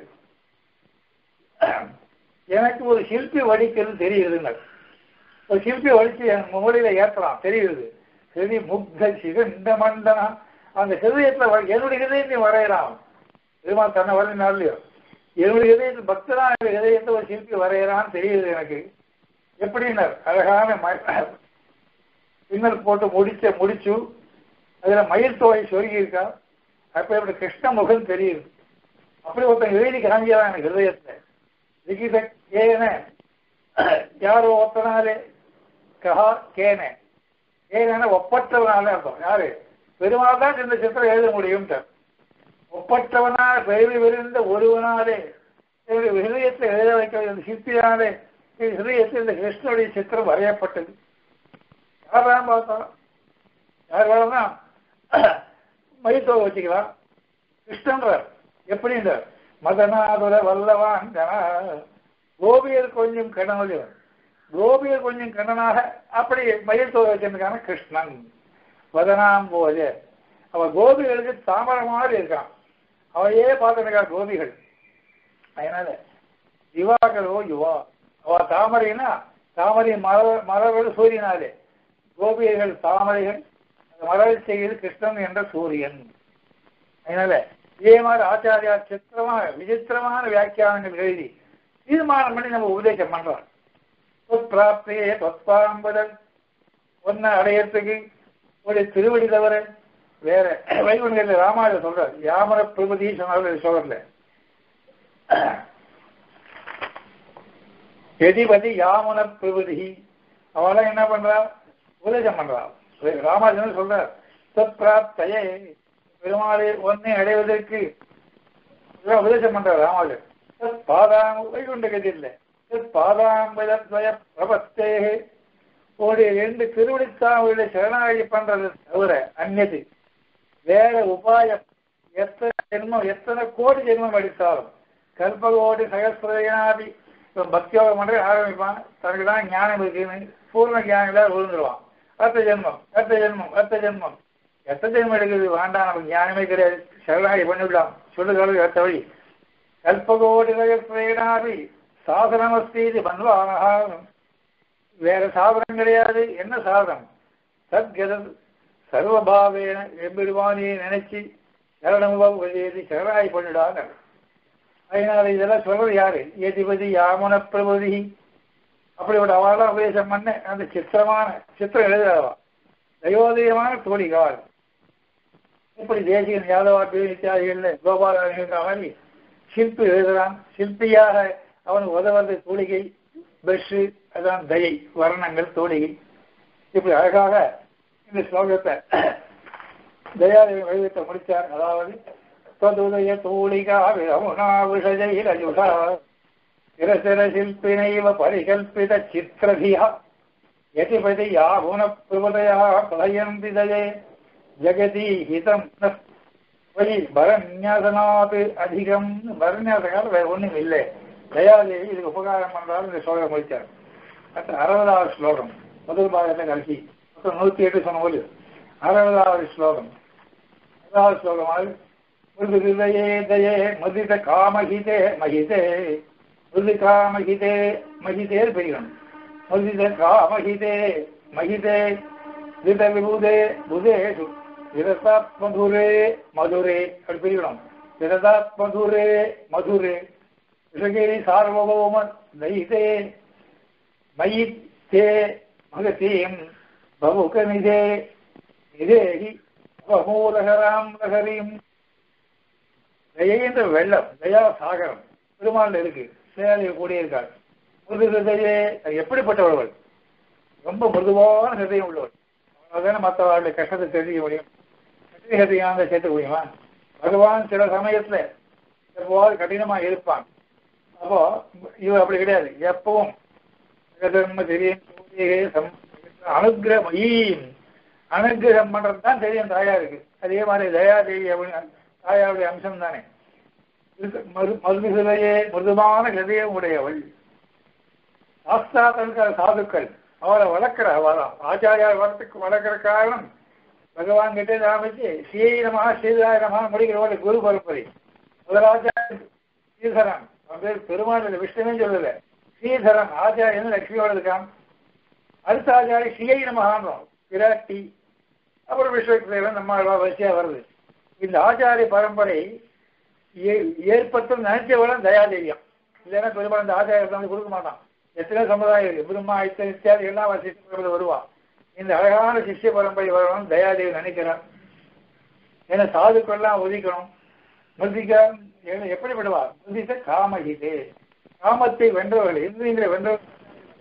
எனக்கு ஒரு சிற்பி வடிக்கிறது தெரியுதுங்க ஒரு சிற்பி வடிச்சு என் மூலையில ஏற்றலாம் தெரியுது சரி முக்த சிகண்ட மண்டனா அந்த ஹிருதயத்துல என்னுடைய ஹிருதயத்தை வரையலாம் பெருமாள் தன்னை வரையினாலையோ என்னுடைய இதயத்தில் பக்தனா இதயத்தை ஒரு சிற்பி வரையறான்னு தெரியுது எனக்கு எப்படின்னார் அழகான பின்னல் போட்டு முடிச்ச முடிச்சு அதுல மயில் தொகை சொருகி இருக்கா அப்ப எப்படி கிருஷ்ண முகம் தெரியுது அப்படி ஒருத்தன் எழுதி காமிக்கிறான் எனக்கு ஹிருதயத்தை லிகித கேன யாரோ ஒத்தனாலே கஹா கேன ஏன ஒப்பற்றவனால அர்த்தம் யாரு பெருமாள் தான் இந்த சித்திரம் எழுத முடியும் ஒப்பற்றவனான பெருமை விருந்த ஒருவனாலே என்னுடைய ஹிருதயத்தை எழுத வைக்க இந்த சிற்பியானே ஹிருதயத்தில் இந்த கிருஷ்ணனுடைய சித்திரம் வரையப்பட்டது யாரெல்லாம் பார்த்தோம் யார் வேணும்னா மயித்தோவை வச்சுக்கலாம் கிருஷ்ணன்றார் எப்படின்றார் மதனாதுர வல்லவான் கோபியர் கொஞ்சம் கணவன் கோபியர் கொஞ்சம் கண்ணனாக அப்படி மயில் தோவை வச்சிருக்கான கிருஷ்ணன் வதனாம் போது அவன் கோபிகளுக்கு தாமரை மாதிரி இருக்கான் அவையே பார்த்துருக்கா கோபிகள் அதனால யுவாக்களோ யுவா அவ தாமரைனா தாமரை மலர் மலர்கள் சூரியனாலே கோபியர்கள் தாமரைகள் மலர் செய்கிறது கிருஷ்ணன் என்ற சூரியன் அதனால இதே மாதிரி ஆச்சாரியா சித்திரமான விசித்திரமான வியாக்கியானங்கள் எழுதி தீர்மானம் பண்ணி நம்ம உபதேசம் பண்றோம் பிராப்தியே தொத்பாம்பதன் ஒன்ன அடையறதுக்கு ஒரு திருவடி தவிர வேற வைகுண்டத்தில் ராமாயணம் சொல்றார் யாமர பிரபதி சொன்னாலும் சொல்றல எதிபதி யாமன பிரபதி அவெல்லாம் என்ன பண்றா உபதேசம் பண்றா ராமாயணம் சொல்றார் தொற்பிராப்தையே பெருமாளை ஒன்னை அடைவதற்கு உபதேசம் பண்றார் ராமாயணம் பாதாம் வைகுண்ட கதி இல்லை பாதாம்பய பிரபத்தே ஒரு ரெண்டு திருவடித்தாவுடைய சரணாகி பண்றது தவிர அந்நது வேற உபாயம் எத்தனை ஜென்மம் எத்தனை கோடி ஜென்மம் அடித்தாலும் கல்பகோடி சகசிரனாபி இவன் பக்தியோகம் பண்ற ஆரம்பிப்பான் தனக்கு தான் ஞானம் இருக்குன்னு பூர்ண ஞானில விழுந்துருவான் அடுத்த ஜென்மம் அடுத்த ஜென்மம் அடுத்த ஜென்மம் எத்தனை ஜென்மம் எடுக்குது வேண்டாம் நமக்கு ஞானமே கிடையாது சரணாகி பண்ணிவிடலாம் சொல்லுகிறது அடுத்த வழி கல்பகோடி சகசிரனாபி சாதனமஸ்தீதி பன்வானகாரம் வேற சாதனம் கிடையாது என்ன சாதனம் சத்கதம் சர்வபாவேன எம்பெருமானியை நினைச்சு சரணமுகம் வெளியேறி சரணாய் பண்ணிடாங்க அதனால இதெல்லாம் சொல்றது யாரு ஏதிபதி யாமன பிரபதி அப்படி ஒரு அவெல்லாம் உபதேசம் பண்ண அந்த சித்திரமான சித்திரம் எழுதுறவா தயோதயமான தோழிகார் இப்படி தேசிகன் யாதவாக்கு இத்தியாதிகள் கோபாலன் மாதிரி சிற்பி எழுதுறான் சிற்பியாக அவனுக்கு உதவுறது தோழிகை பெஷு அதான் தயை வர்ணங்கள் தோழிகை இப்படி அழகாக இந்த ஸ்லோகத்தை தயாதேவி வடிவத்தை முடித்தார் அதாவது ததுதய தூளிகா விரமுனா விஷஜைரஜுஷா சிரசிர சில்பினைவ பரிகல்பித சித்திரதியா யதிபதி யாகுண பிரபதயா பிரயந்தி தயே ஜெகதி ஹிதம் வழி பரநியாசனாத் அதிகம் பரநியாசனால் வேற ஒண்ணும் இல்லை தயாதேவி இதுக்கு உபகாரம் பண்றாரு இந்த ஸ்லோகம் முடிச்சார் அடுத்து அறுபதாவது ஸ்லோகம் முதல் பாகத்தை கடைசி மொத்தம் நூத்தி எட்டு சொன்ன போது அறுபதாவது ஸ்லோகம் அறுபதாவது ஸ்லோகம் மிருதுதயே தயே மதித காமஹிதே மகிதே மிருது காமஹிதே மகிதே பிரிக்கணும் மதித காமஹிதே மகிதே வித விபுதே புதேஷு விரதாத் மதுரே மதுரே அப்படி பிரிக்கணும் விரதாத் மதுரே மதுரே விஷகிரி சார்வபௌம தைதே மயி தே மகதீம் பமுக நிதே நிதேகி மூலகராம் லகரீம் தயை என்ற வெள்ளம் தயா சாகரம் பெருமாள் இருக்கு சேலையை கூடியிருக்காள் மிருது ஹிருதயே எப்படிப்பட்டவர்கள் ரொம்ப மிருதுவான ஹிருதயம் உள்ளவர் அதுதானே மற்றவர்களுடைய கஷ்டத்தை தெரிஞ்சுக்க முடியும் கட்டின ஹிருதயம் சேர்த்துக்க முடியுமா பகவான் சில சமயத்துல எப்போவாது கடினமா இருப்பான் அப்போ இவர் அப்படி கிடையாது எப்பவும் ஜெகதர்ம தெரியும் அனுகிரகம் அனுகிரகம் பண்றது தான் தெரியும் தாயாருக்கு அதே மாதிரி தயாதேவி அப்படின்னு தாயாருடைய அம்சம் தானே மருது ஹிருதையே மிருதுமான ஹிருதயம் உடையவள் சாஸ்திராக்கள் சாதுக்கள் அவரை வளர்க்கிற அவதான் ஆச்சாரியார் வளர்த்துக்கு வளர்க்கிற காரணம் பகவான் கிட்டே ஆரம்பிச்சு ஸ்ரீரமா ஸ்ரீதாரமா முடிக்கிறவங்க குரு பரம்பரை முதலாச்சாரியர் ஸ்ரீதரன் அவன் பேர் பெருமாள் விஷ்ணுவே சொல்லல ஸ்ரீதரன் ஆச்சாரியன் லட்சுமியோட இருக்கான் அடுத்த ஆச்சாரி ஸ்ரீயை நமகான்றோம் விராட்டி அப்புறம் விஸ்வதேவன் நம்ம வரிசையா வருது இந்த ஆச்சாரிய பரம்பரை ஏற்பட்டு நினைச்சவளும் தயாதேவியம் இல்லைன்னா பெருமாள் இந்த ஆச்சாரியத்தை வந்து கொடுக்க மாட்டான் எத்தனை சமுதாயம் இருக்கு பிரம்மா இத்தனை இத்தியாதி எல்லாம் வசித்து வருவா இந்த அழகான சிஷ்ய பரம்பரை வரணும் தயாதேவி நினைக்கிறான் ஏன்னா சாதுக்கெல்லாம் ஒதுக்கணும் முதிக்க எப்படிப்படுவா முதித்த காமகிதே காமத்தை வென்றவர்கள் இந்திரியங்களை வென்றவர்கள்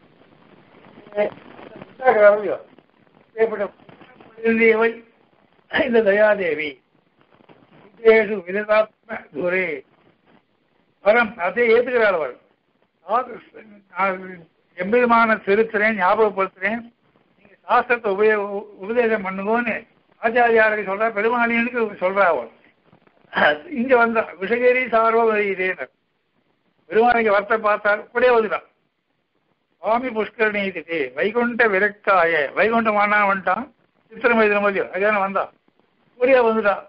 இந்த தயாதேவி விததாத்ம துரே பரம் அதை ஏத்துக்கிறாள் அவள் எம்பெருமான திருத்துறேன் ஞாபகப்படுத்துறேன் நீங்க சாஸ்திரத்தை உபய உபதேசம் பண்ணுங்கன்னு ஆச்சாரியாருக்கு சொல்ற பெருமாளியனுக்கு சொல்றா அவள் இங்க வந்தா விஷகேரி சார்வம் இதேனர் பெருமாளைக்கு வர்த்த பார்த்தார் அப்படியே வந்துட்டான் சுவாமி புஷ்கரணி இது வைகுண்ட விரக்தாய வைகுண்டமான வந்துட்டான் சித்திரம் எழுதின மதியம் அதான வந்தான் அப்படியே வந்துட்டான்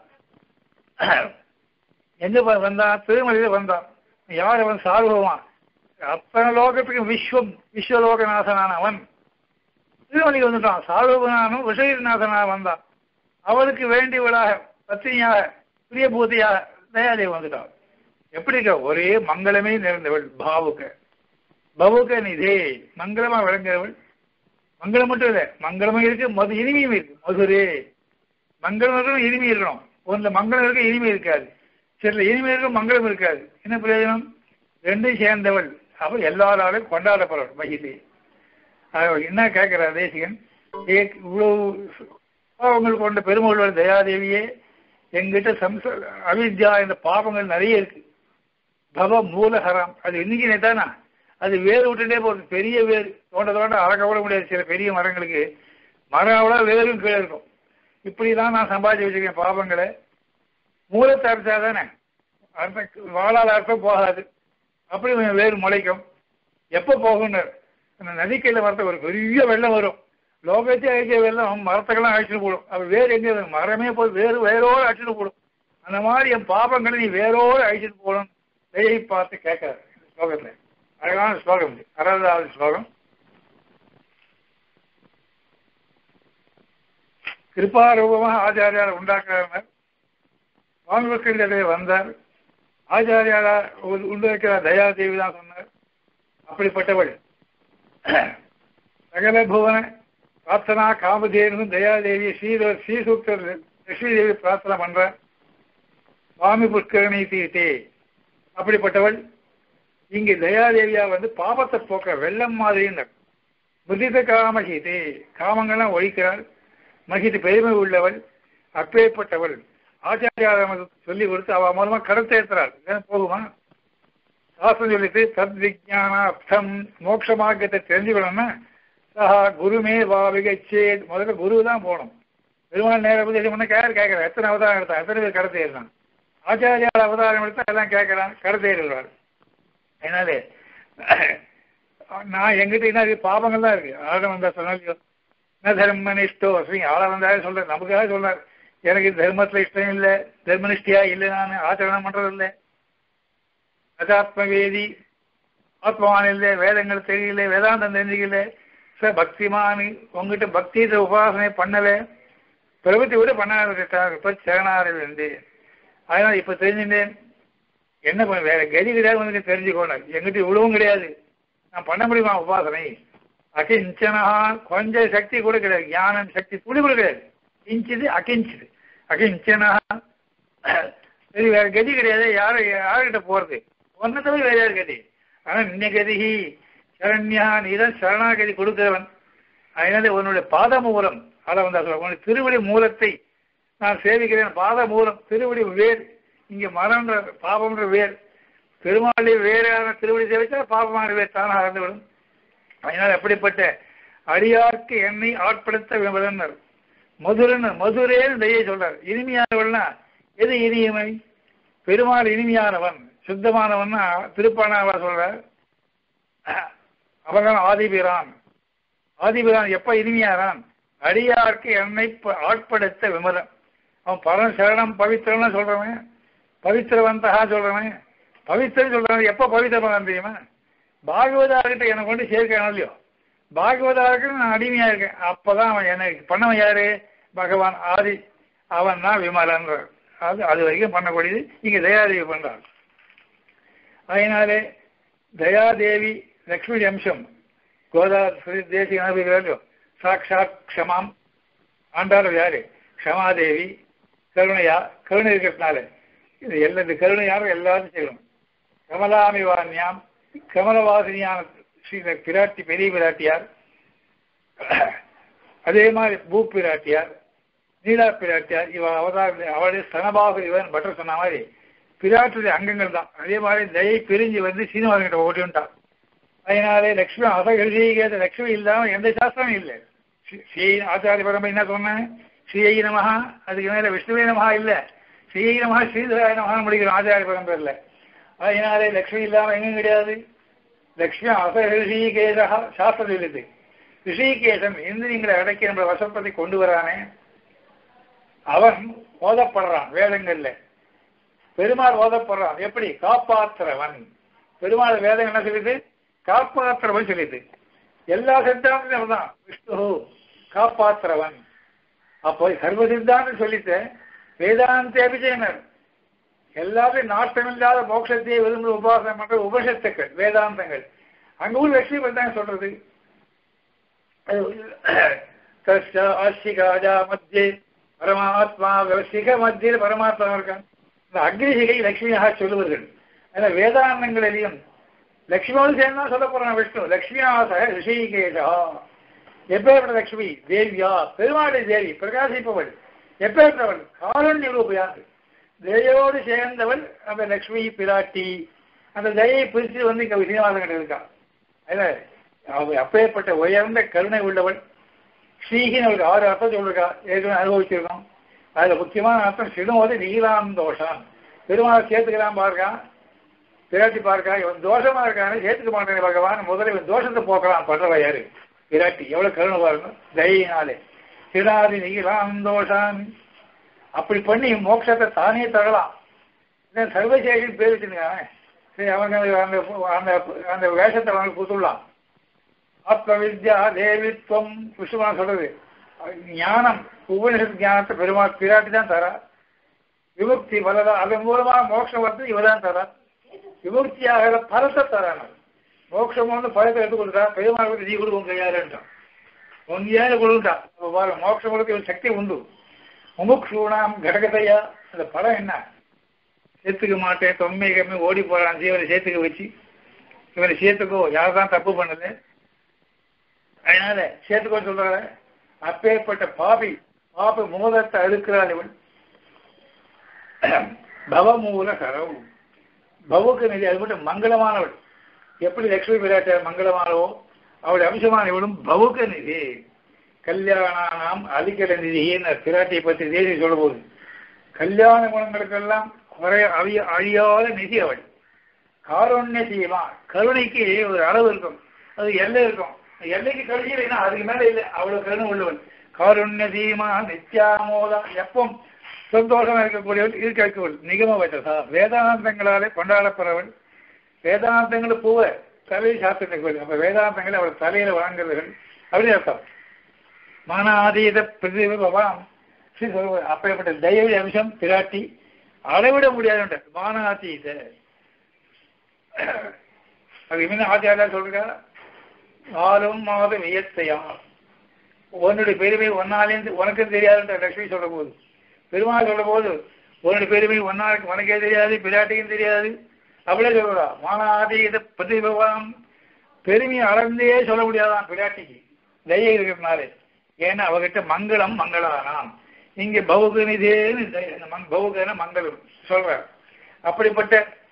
எங்க வந்தான் திருமலையில வந்தான் யார் அவன் சார்வமான் அத்தனை லோகத்துக்கும் விஸ்வம் விஸ்வலோகநாதனான அவன் திருமலைக்கு வந்துட்டான் சார்வபனானும் விஷயநாதனாக வந்தான் அவளுக்கு வேண்டியவளாக பத்தினியாக பிரியபூதியாக தயாதேவி வந்துட்டான் எப்படி இருக்க ஒரே மங்களமே நிறைந்தவள் பாவுக்க பவுக நிதே மங்களமா விளங்குறவள் மங்களம் மட்டும் இல்லை மங்களமும் இருக்கு மது இனிமையும் இருக்கு மதுரே மங்களம் இருக்கணும் இனிமை இருக்கணும் ஒன்றுல மங்களம் இருக்கு இனிமை இருக்காது சில இனிமை இருக்கும் மங்களம் இருக்காது என்ன பிரயோஜனம் ரெண்டும் சேர்ந்தவள் அவள் எல்லாராலும் கொண்டாடப்படுறவள் மகிழி என்ன கேட்கிறார் தேசிகன் இவ்வளவு பாவங்கள் கொண்ட பெருமகள் தயாதேவியே எங்கிட்ட சம்ச அவித்யா இந்த பாவங்கள் நிறைய இருக்கு பவ மூலஹரம் அது இன்னைக்கு தானா அது வேறு விட்டுட்டே போகுது பெரிய வேர் தோண்ட தோண்ட அறக்க விட முடியாது சில பெரிய மரங்களுக்கு மரம் வேரும் கீழே இருக்கும் இப்படிலாம் நான் சம்பாதிச்சு வச்சிருக்கேன் பாவங்களை மூலத்தை அரைச்சா தானே அர்த்தம் வாழால் அர்த்தம் போகாது அப்படி வேறு முளைக்கும் எப்போ போகும்னர் அந்த நதிக்கையில் வரத்த ஒரு பெரிய வெள்ளம் வரும் லோகத்தை அழிச்ச வெள்ளம் மரத்துக்கெல்லாம் அழிச்சுட்டு போடும் அப்ப வேறு எங்கே மரமே போய் வேறு வேரோடு அழிச்சுட்டு போடும் அந்த மாதிரி என் பாபங்களை நீ வேரோடு அழிச்சிட்டு போகணும் தயை பார்த்து கேட்காரு இந்த ஸ்லோகத்தில் அழகான ஸ்லோகம் இது அறுபதாவது ஸ்லோகம் கிருப்பாரூபமாக ஆச்சாரியார் உண்டாக்குறார் வான்வக்கிலே வந்தார் ஆச்சாரியாரா உண்டாக்கிற தயாதேவி தான் சொன்னார் அப்படிப்பட்டவள் சகல புவன பிரார்த்தனா காமதேனு தயாதேவி ஸ்ரீதர ஸ்ரீசூக்தர் லட்சுமி பிரார்த்தனை பண்ற சுவாமி புஷ்கரணி தீர்த்தே அப்படிப்பட்டவள் இங்கு தயாதேவியா வந்து பாபத்தை போக்க வெள்ளம் மாதிரின்னு முதித காமகிதே காமங்கள்லாம் ஒழிக்கிறாள் மகிது பெருமை உள்ளவள் அப்பேற்பட்டவள் ஆச்சாரியார சொல்லி கொடுத்து அவ மூலமா கடத்தை ஏற்றுறாள் போகுமா சாஸ்திரம் சொல்லிட்டு தத் விஜானார்த்தம் மோட்ச மார்க்கத்தை தெரிஞ்சுக்கணும்னா சஹா குருமே வா விகச்சேத் முதல்ல குரு தான் போகணும் பெருமாள் நேர உபதேசம் பண்ண கேர் கேட்கறான் எத்தனை அவதாரம் எடுத்தா எத்தனை பேர் கடத்தை ஏறினான் ஆச்சாரியார் அவதாரம் எடுத்தா எல்லாம் கேட்கறான் கடத்தை ஏறிடுவார் அதனால நான் எங்கிட்ட என்ன இருக்கு பாபங்கள் தான் இருக்கு ஆழம் வந்தா சொன்னாலியோ என்ன தர்மனிஷ்டோ ஸ்ரீ ஆள வந்தாலே சொல்றேன் நமக்காக சொல்றாரு எனக்கு தர்மத்துல இஷ்டம் இல்லை தர்மனிஷ்டியா இல்லை நான் ஆச்சரணம் பண்றது இல்லை அதாத்மவேதி ஆத்மான் இல்லை வேதங்கள் தெரியல வேதாந்தம் தெரிஞ்சுக்கல ச பக்திமானு உங்ககிட்ட பக்தி உபாசனை பண்ணல பிரபத்தி விட பண்ணாத இப்ப சரணாரில் இருந்து அதனால இப்ப தெரிஞ்சுட்டேன் என்ன பண்ண வேற கதி கிடையாது வந்து தெரிஞ்சுக்கோணும் எங்கிட்ட இவ்வளவும் கிடையாது நான் பண்ண முடியுமா உபாசனை அகிஞ்சனா கொஞ்சம் சக்தி கூட கிடையாது ஞானம் சக்தி துளி கூட கிடையாது கிஞ்சிது அகிஞ்சிது அகிஞ்சனா சரி வேற கதி கிடையாது யாரு யாருக்கிட்ட போறது ஒன்ன தவிர வேற யார் கதி ஆனா நின்ன கதி சரண்யா நீதான் சரணாகதி கொடுக்கிறவன் அதனால உன்னுடைய பாத மூலம் அதை வந்தா சொல்ல உன்னுடைய திருவடி மூலத்தை நான் சேவிக்கிறேன் பாத மூலம் திருவடி வேர் இங்க மரம்ன்ற பாபம்ன்ற வேர் பெருமாளை வேறான திருவடி சேவிச்சா பாபமான வேர் தானாக இறந்துவிடும் அதனால் அப்படிப்பட்ட அடியார்க்கு என்னை ஆட்படுத்த விமலன்னர் மதுரன் மதுரேன்னு தையை சொல்றார் இனிமையானவள்னா எது இனியமை பெருமாள் இனிமையானவன் சுத்தமானவன்னா திருப்பானாவா சொல்றார் அவன் ஆதிபிரான் ஆதிபிரான் எப்ப இனிமையாரான் அடியார்க்கு என்னை ஆட்படுத்த விமலன் அவன் பரம சரணம் பவித்திரம்னு சொல்றவன் பவித்திரவந்தகா சொல்றவன் பவித்திரம் சொல்றவன் எப்ப பவித்திரமான் தெரியுமா பாகவதார்கிட்ட என்னை கொண்டு சேர்க்கணும் இல்லையோ பாகவதாருக்கு நான் அடிமையா இருக்கேன் அப்பதான் அவன் எனக்கு பண்ணவன் யாரு பகவான் ஆதி அவன் தான் விமலன்ற அது அது வரைக்கும் பண்ணக்கூடியது இங்க தயாதேவி பண்றாள் அதனாலே தயாதேவி லக்ஷ்மி அம்சம் கோதா தேசிய அனுபவிக்கிறாரோ சாட்சாத் க்ஷமாம் ஆண்டாள் யாரு க்ஷமாதேவி கருணையா கருணை இருக்கிறதுனால இது எல்லா இந்த கருணை யாரும் எல்லாரும் செய்யணும் கமலாமிவான்யாம் கமலவாசினியான ஸ்ரீ பிராட்டி பெரிய பிராட்டியார் அதே மாதிரி பூ பிராட்டியார் நீலா பிராட்டியார் இவ அவதார அவளுடைய ஸ்தனபாக இவன் பட்டர் சொன்ன மாதிரி பிராட்டுடைய அங்கங்கள் தான் அதே மாதிரி தயை பிரிஞ்சு வந்து சீனிவாசன் கிட்ட ஓட்டிவிட்டான் அதனாலே லக்ஷ்மி அச எழுதிய லக்ஷ்மி இல்லாம எந்த சாஸ்திரமும் இல்லை ஸ்ரீ ஆச்சாரிய பரம்பரை என்ன சொன்னேன் ஸ்ரீயை நமஹா அதுக்கு மேல விஷ்ணுவே நமஹா இல்ல ஸ்ரீயை நமஹா ஸ்ரீதராய நமஹா முடிக்கிறோம் ஆச்சாரிய பரம்பரையில் அதனாலே லக்ஷ்மி இல்லாம எங்கும் கிடையாது லக்ஷ்மி அச ரிஷிகேசா சாஸ்திரம் சொல்லுது ரிஷிகேசன் இந்திரியங்களை அடக்கி நம்மளை வசப்பத்தை கொண்டு வரானே அவன் ஓதப்படுறான் வேதங்கள்ல பெருமாள் ஓதப்படுறான் எப்படி காப்பாற்றுறவன் பெருமாள் வேதம் என்ன சொல்லுது காப்பாற்றுறவன் சொல்லிது எல்லா சித்தாந்தமும் தான் விஷ்ணு காப்பாற்றுறவன் அப்போ சர்வ சித்தாந்தம் சொல்லிட்டு வேதாந்த அபிஜயனர் எல்லாத்தையும் நாட்டமில்லாத மோட்சத்தையே விரும்புகிற உபாசனம் பண்ற உபசத்துக்கள் வேதாந்தங்கள் அங்க ஊர் லட்சுமி பத்தாங்க சொல்றது ஆசிகாஜா மத்தியே பரமாத்மா சிக மத்தியில் பரமாத்மா இருக்கான் இந்த அக்னிசிகை லட்சுமியாக சொல்லுவார்கள் ஏன்னா வேதாந்தங்களிலையும் லட்சுமியோடு சேர்ந்தா சொல்ல போறான் விஷ்ணு லட்சுமியாச ரிஷிகேஷா எப்பேற்பட்ட லட்சுமி தேவியா பெருமாளை தேவி பிரகாசிப்பவள் எப்பேற்பட்டவள் காரண்ய ரூபையாக தயோடு சேர்ந்தவள் அந்த லக்ஷ்மி பிராட்டி அந்த தயை பிரித்து வந்து இங்க சீனிவாசன் இருக்கா அதில் அவ அப்பேற்பட்ட உயர்ந்த கருணை உள்ளவள் ஸ்ரீகின் அவளுக்கு ஆறு அர்த்தம் சொல்லிருக்கா ஏற்கனவே அனுபவிச்சிருக்கோம் அதுல முக்கியமான அர்த்தம் சிடும்போது நீலாம் தோஷம் பெருமாளை சேர்த்துக்கலாம் பாருக்கா பிராட்டி பார்க்கா இவன் தோஷமா இருக்கான்னு சேர்த்துக்க மாட்டேன் பகவான் முதல்ல இவன் தோஷத்தை போக்கலாம் பண்றவ யாரு பிராட்டி எவ்வளவு கருணை பாருங்க தயினாலே சிடாதி நீலாம் தோஷான் அப்படி பண்ணி மோட்சத்தை தானே தரலாம் சர்வசேஷன் பேர் வச்சுருக்காங்க சரி அவங்க அந்த அந்த அந்த வேஷத்தை அவங்க கொடுத்துடலாம் ஆத்ம வித்யா தேவித்வம் விஷ்ணுவான் சொல்றது ஞானம் உபனிஷத் ஞானத்தை பெருமாள் பிராட்டி தான் தரா விமுக்தி பலதா அதன் மூலமா மோட்சம் வந்து இவதான் தரா விமுக்தியாக பலத்தை தரான் மோட்சம் வந்து பலத்தை எடுத்து கொடுத்தா பெருமாள் நீ கொடுக்கும் கையாளுன்றான் ஒன்றியாக கொடுத்தா மோட்சம் கொடுக்க ஒரு சக்தி உண்டு முமுக்ஷூணாம் கடகதையா அந்த படம் என்ன சேர்த்துக்க மாட்டேன் தொன்மை கம்மி ஓடி போறான் ஜீவனை சேர்த்துக்க வச்சு இவனை சேர்த்துக்கோ யார் தான் தப்பு பண்ணல அதனால சேர்த்துக்கோ சொல்றாங்க அப்பேற்பட்ட பாபி பாபி மோதத்தை அழுக்கிறாள் இவன் பவமூல கரவு பவுக்கு நிதி அது மட்டும் மங்களமானவள் எப்படி லட்சுமி பிராட்டியார் மங்களமானவோ அவளுடைய அம்சமான இவளும் பவுக்க நிதி கல்யாணானாம் அலிக்கல நிதின்னு பிராட்டியை பற்றி தேசி சொல்ல போகுது கல்யாண குணங்களுக்கெல்லாம் குறைய அழிய அழியாத நிதி அவள் காரண்ய செய்யமா கருணைக்கு ஒரு அளவு இருக்கும் அது எல்லை இருக்கும் எல்லைக்கு கழிச்சிருக்கா அதுக்கு மேல இல்லை அவ்வளவு கருணை உள்ளவன் காருண்ய தீமா நித்யாமோதா எப்பவும் சந்தோஷமா இருக்கக்கூடியவள் இருக்கக்கூடியவள் நிகம வைத்ததா வேதாந்தங்களாலே கொண்டாடப்படுறவள் வேதாந்தங்கள் பூவ தலை சாத்திரங்கள் அப்ப வேதாந்தங்களை அவள் தலையில வழங்குறவர்கள் அப்படி அர்த்தம் மனாதீத பிரதிபவாம் ஸ்ரீ சொல்வது அப்பேற்பட்ட தயவு அம்சம் பிராட்டி அளவிட முடியாது மானாதீத அது இன்னும் ஆச்சாரியா சொல்றா நாலும் மாதம் வியத்தையா உன்னுடைய பெருமை ஒன்னாலேருந்து உனக்கும் தெரியாதுன்ற லட்சுமி சொல்ற போது பெருமாள் சொல்ற போது உன்னுடைய பெருமை ஒன்னாருக்கு உனக்கே தெரியாது பிராட்டிக்கும் தெரியாது அப்படியே சொல்றா மானாதீத பிரதிபவாம் பெருமையை அளந்தே சொல்ல முடியாதான் பிராட்டிக்கு தயை இருக்கிறதுனாலே ஏன்னா அவகிட்ட மங்களம் மங்களானாம் இங்க பவுகனிதேன்னு பவுகன மங்களம் சொல்ற அப்படிப்பட்ட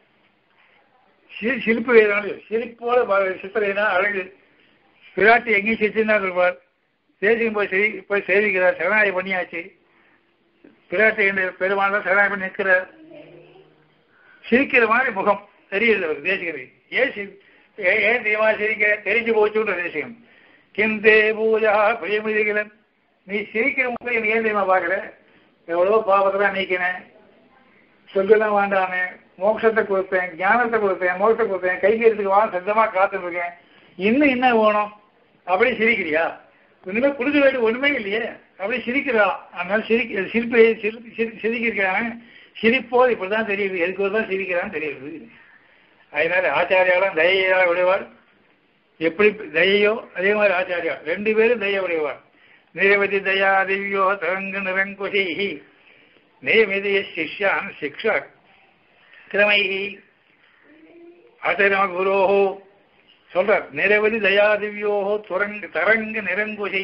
சிரிப்பு வேதனாலும் சிரிப்போட சித்திரைனா அழகு பிராட்டி எங்கேயும் சிரிச்சுன்னா சொல்வார் தேசியம் போய் சரி போய் சேவிக்கிறார் சரணாய் பண்ணியாச்சு பிராட்டி என்ற பெருமாள் சரணாய் பண்ணி நிற்கிறார் சிரிக்கிற மாதிரி முகம் தெரியுது அவர் தேசிகரை ஏன் ஏன் தெரியுமா சிரிக்கிற தெரிஞ்சு போச்சுன்ற தேசிகம் கிந்தே பூஜா பிரியமிதிகளன் நீ சிரிக்கிற முறை நீ ஏன் தெரியுமா பார்க்கல எவ்வளோ பாவத்தெல்லாம் நீக்கினேன் சொல்லலாம் வேண்டானே மோட்சத்தை கொடுத்தேன் ஞானத்தை கொடுத்தேன் மோட்சத்தை கொடுத்தேன் கைகேறதுக்கு வா சத்தமா காத்துட்டு இருக்கேன் இன்னும் என்ன வேணும் அப்படி சிரிக்கிறியா ஒண்ணுமே கொடுக்க வேண்டிய ஒண்ணுமே இல்லையே அப்படி சிரிக்கிறா அதனால சிரிக்க சிரிப்பை சிரிக்கிறான் சிரிப்போது இப்படிதான் தெரியுது எதுக்கு ஒரு தான் சிரிக்கிறான்னு தெரியுது அதனால ஆச்சாரியாலாம் தயையா விடுவார் எப்படி தயையோ அதே மாதிரி ஆச்சாரியா ரெண்டு பேரும் தய உடையவார் நிரவதி தயா திவ்யோ தரங்க நிரங்குஷி நியமிதிய சிஷ்யான் சிக்ஷா கிரமை ஆச்சரியமா குரோஹோ சொல்றார் நிரவதி தயா திவ்யோஹோ துரங்க தரங்க நிரங்குஷை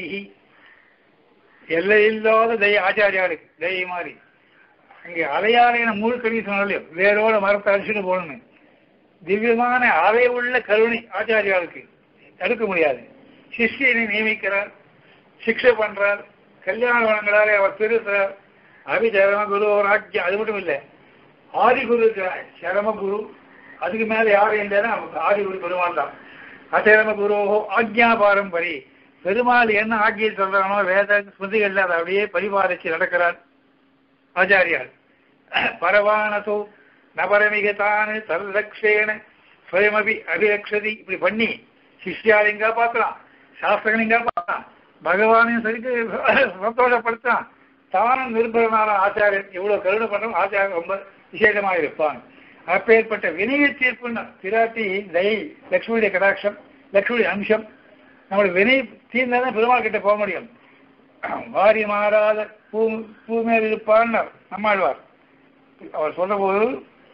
எல்லையில்லாத தய ஆச்சாரியாளுக்கு தயை மாதிரி அங்கே அலையாலையான மூழ்கடி சொன்னாலையோ வேரோட மரத்தை அரிசிட்டு போகணும் திவ்யமான அலை உள்ள கருணை ஆச்சாரியாளுக்கு தடுக்க முடியாது சிஷ்யனை நியமிக்கிறார் சிக்ஷை பண்றார் கல்யாண வளங்களாலே அவர் திருத்துறார் அபிசரம குரு ராஜ்யம் அது மட்டும் இல்லை ஆதிகுரு இருக்கிறார் சரம குரு அதுக்கு மேல யாரும் இல்லைன்னா ஆதிகுரு பெருமாள் தான் அசரம குருவோ ஆக்ஞா பாரம்பரி பெருமாள் என்ன ஆக்கியை சொல்றானோ வேத ஸ்மிருதிகள்ல அதை அப்படியே பரிபாலிச்சு நடக்கிறார் ஆச்சாரியார் பரவானசோ நபரமிகத்தானு தல்லக்ஷேன ஸ்வயமபி அபிரக்ஷதி இப்படி பண்ணி சிஷ்யாலிங்கா பார்க்கலாம் சாஸ்திரங்களிங்கா பார்க்கலாம் பகவானையும் சரிக்கு சந்தோஷப்படுத்தான் தானும் நிருபரனான ஆச்சாரியன் இவ்வளவு கருணை பண்றோம் ஆச்சாரியன் ரொம்ப விசேஷமாக இருப்பான் அப்பேற்பட்ட வினய தீர்ப்புன்னு பிராட்டி தயை லக்ஷ்மியுடைய கடாட்சம் லக்ஷ்மியுடைய அம்சம் நம்மளுடைய வினை தீர்ந்தாதான் பெருமாள் கிட்ட போக முடியும் வாரி மாறாத பூ பூ மேல் இருப்பான்னு நம்மாழ்வார் அவர் சொல்ற போது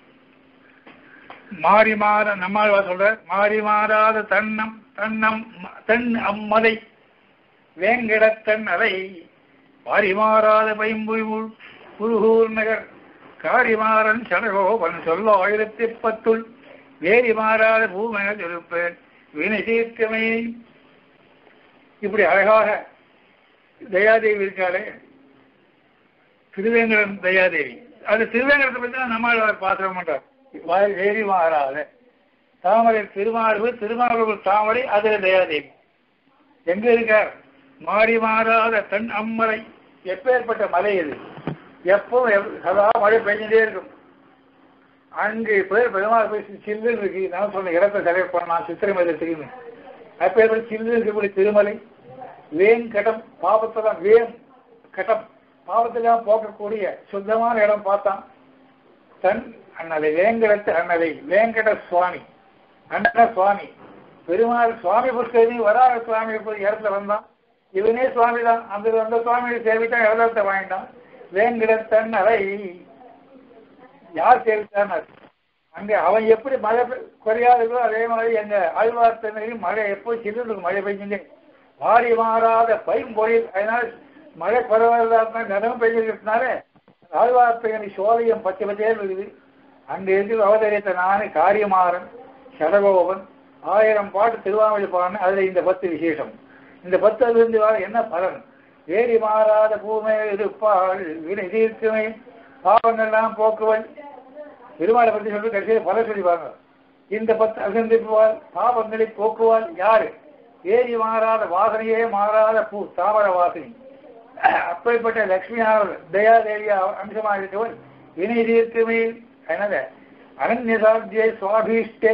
மாறி மாற நம்மாழ்வார் சொல்ற மாறி மாறாத தன்னம் தன்னம் தன் அம்மதை வேங்கடத்தன் அலை மாறி மாறாத பைம்புய் புருகூர் நகர் காரிமாறன் சடகோபன் சொல்ல ஆயிரத்தி பத்துள் வேரி மாறாத பூமென இருப்பேன் வினை தீர்க்கமே இப்படி அழகாக தயாதேவி இருக்காளே திருவேங்கடம் தயாதேவி அது திருவேங்கடத்தை பற்றி தான் நம்மாழ்வார் பாத்திரம் பண்றார் வேரி மாறாத தாமரை திருமார்பு திருமார்பு தாமரை அதுல தயாதேவி எங்க இருக்கார் மாறி மாறாத தன் அம்மலை எப்பேற்பட்ட மலை இது எப்பவும் சதா மழை பெஞ்சுட்டே இருக்கும் அங்கு பேர் பெருமாள் போய் சில்லு இருக்கு நான் சொன்ன இடத்தை செலக்ட் பண்ணலாம் சித்திரை மதத்துக்கு அப்பேற்பட்ட சில்லு இருக்கக்கூடிய திருமலை வேன் கடம் பாவத்தெல்லாம் வேன் கடம் பாவத்தெல்லாம் போக்கக்கூடிய சுத்தமான இடம் பார்த்தான் தன் அண்ணலை வேங்கடத்து அண்ணலை வேங்கட சுவாமி அண்ண சுவாமி பெருமாள் சுவாமி புஷ்கரணி வராக சுவாமி போய் இடத்துல வந்தான் இவனே சுவாமி தான் அந்த அந்த சுவாமியை சேவித்தான் எவ்வளோத்தை வாங்கிட்டான் வேங்கிடத்தன் அலை யார் சேவித்தார் அங்க அவன் எப்படி மழை பெ- குறையாததோ அதே மாதிரி எங்க ஆழ்வார்த்தனையும் மழை எப்போ சில்லுக்கு மழை பெய்ஞ்சுட்டு மாறி மாறாத பைம்பொழில் அதனால மழை குறைவாக நிலம் பெய்ஞ்சிருக்கிறதுனால ஆழ்வார்த்தனை சோழியம் பச்சை பச்சையே இருக்குது அங்க இருந்து அவதரித்த நானே காரியமாறன் சடகோபன் ஆயிரம் பாட்டு திருவாமொழி பாடின அதுல இந்த பத்து விசேஷம் இந்த பத்து அதுல இருந்து வர என்ன பலன் வேடி மாறாத பூமை இருப்பாள் வினை தீர்க்குமை பாவங்கள்லாம் போக்குவன் பெருமாளை பற்றி சொல்லி கடைசியில் பல சொல்லிப்பாங்க இந்த பத்து அசந்திப்புவாள் பாவங்களை போக்குவாள் யாரு ஏறி மாறாத வாசனையே மாறாத பூ தாவர வாசனை அப்படிப்பட்ட லட்சுமியார் தயாதேவியா அம்சமாக இருக்கவள் வினை தீர்க்குமே அதனால அனன்யசாத்திய சுவாபீஷ்டே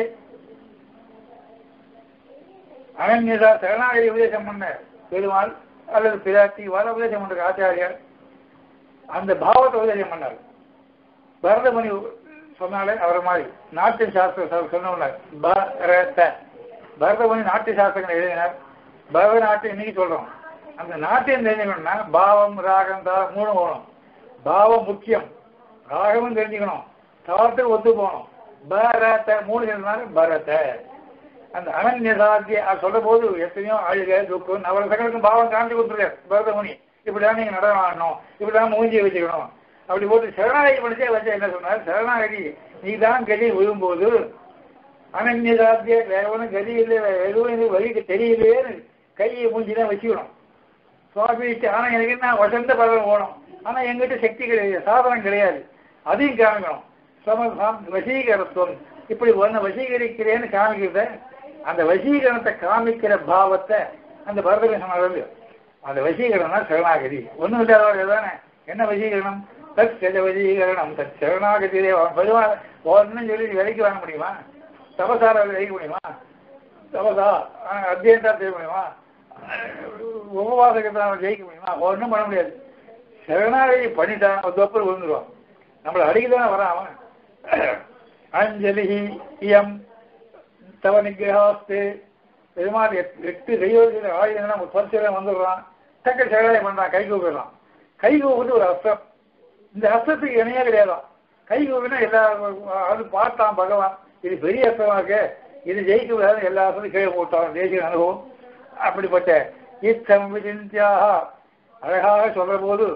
அனன்யதா சரணாகதி உபதேசம் பண்ண பெருமாள் அல்லது பிராட்டி வர உபதேசம் பண்ற ஆச்சாரியார் அந்த பாவத்தை உபதேசம் பண்ணார் பரதமணி சொன்னாலே அவர் மாதிரி நாட்டிய சாஸ்திர சொன்னார் பரத பரதமணி நாட்டிய சாஸ்திரங்கள் எழுதினார் பரதநாட்டியம் இன்னைக்கு சொல்றோம் அந்த நாட்டியம் தெரிஞ்சுக்கணும்னா பாவம் ராகம் தாளம் மூணு போகணும் பாவம் முக்கியம் ராகமும் தெரிஞ்சுக்கணும் தாளத்துக்கு ஒத்து போகணும் பரத மூணு சொன்னாரு பரத அந்த அனன்யசாத்திய அது சொல்ற போது எத்தனையோ அழுக துக்கம் அவரை சகலுக்கும் பாவம் காண்டி கொடுத்துருக்காரு பரதமுனி இப்படிதான் நீங்க நடனம் ஆடணும் இப்படிதான் மூஞ்சியை வச்சுக்கணும் அப்படி போட்டு சரணாகதி படிச்சே வச்சா என்ன சொன்னார் சரணாகதி நீ தான் கதி விழும்போது அனன்யசாத்திய வேற ஒன்றும் கதி இல்லை வேற எதுவும் இது வழிக்கு தெரியலையேன்னு கையை மூஞ்சி தான் வச்சுக்கணும் சுவாமிட்டு ஆனா எனக்கு என்ன வசந்த பலன் ஓணும் ஆனா எங்கிட்ட சக்தி கிடையாது சாதனம் கிடையாது அதையும் காமிக்கணும் சம வசீகரத்துவம் இப்படி ஒன்ன வசீகரிக்கிறேன்னு காமிக்கிறத அந்த வசீகரணத்தை காமிக்கிற பாவத்தை அந்த பரதவி சொன்னார் அந்த வசீகரணம்னா சரணாகதி ஒண்ணும் இல்லாதவர்கள் தானே என்ன வசீகரணம் தத் கஜ வசீகரணம் தத் சரணாகதியிலே பொதுவாக ஒன்னும் சொல்லி விலைக்கு வாங்க முடியுமா தபசார விலைக்க முடியுமா தபசா அத்தியந்தா செய்ய முடியுமா உபவாசகத்தை அவன் ஜெயிக்க முடியுமா ஒன்றும் பண்ண முடியாது சரணாகதி பண்ணிட்டான் ஒரு தொப்பல் விழுந்துருவான் நம்மளை அடிக்கதானே வரான் அவன் அஞ்சலி இயம் தவ நிகிரகாஸ்து பெருமாள் எட்- எட்டு கையோடு ஆயுதம் நம்ம பரிசீலனை வந்துடுறான் டக்க சகலாய பண்றான் கை கூப்பிடுறான் கை கூப்பிட்டு ஒரு அஸ்திரம் இந்த அஸ்திரத்துக்கு இணையே கிடையாதான் கை கூப்பினா எல்லா அது பார்த்தான் பகவான் இது பெரிய அஸ்திரமா இருக்கு இது ஜெயிக்க முடியாது எல்லா அஸ்திரம் கீழே போட்டான் தேசிய அனுபவம் அப்படிப்பட்ட இத்தம் விசிந்தியாக அழகாக சொல்ற போது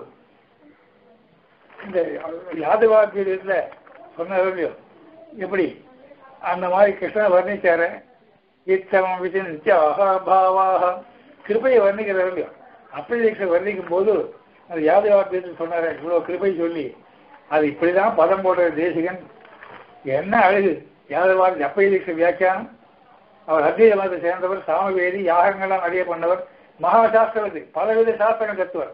இந்த யாதவாக்கியத்துல சொன்னார் இல்லையோ எப்படி அந்த மாதிரி கிருஷ்ணன் வர்ணிச்சாரு இத்தமம் விசிந்தியாக பாவாக கிருபையை வர்ணிக்கிறார் இல்லையோ அப்படி தீட்சை வர்ணிக்கும் போது அது யாதவாக்கியத்தில் சொன்னாரு இவ்வளவு கிருபை சொல்லி அது இப்படிதான் பதம் போடுற தேசிகன் என்ன அழகு யாதவாதி அப்பை தீட்சை வியாக்கியானம் அவர் அத்வைத மதத்தை சேர்ந்தவர் சாமவேதி யாகங்கள்லாம் நிறைய பண்ணவர் மகாசாஸ்திரவதி பலவித சாஸ்திரங்கள் கத்துவர்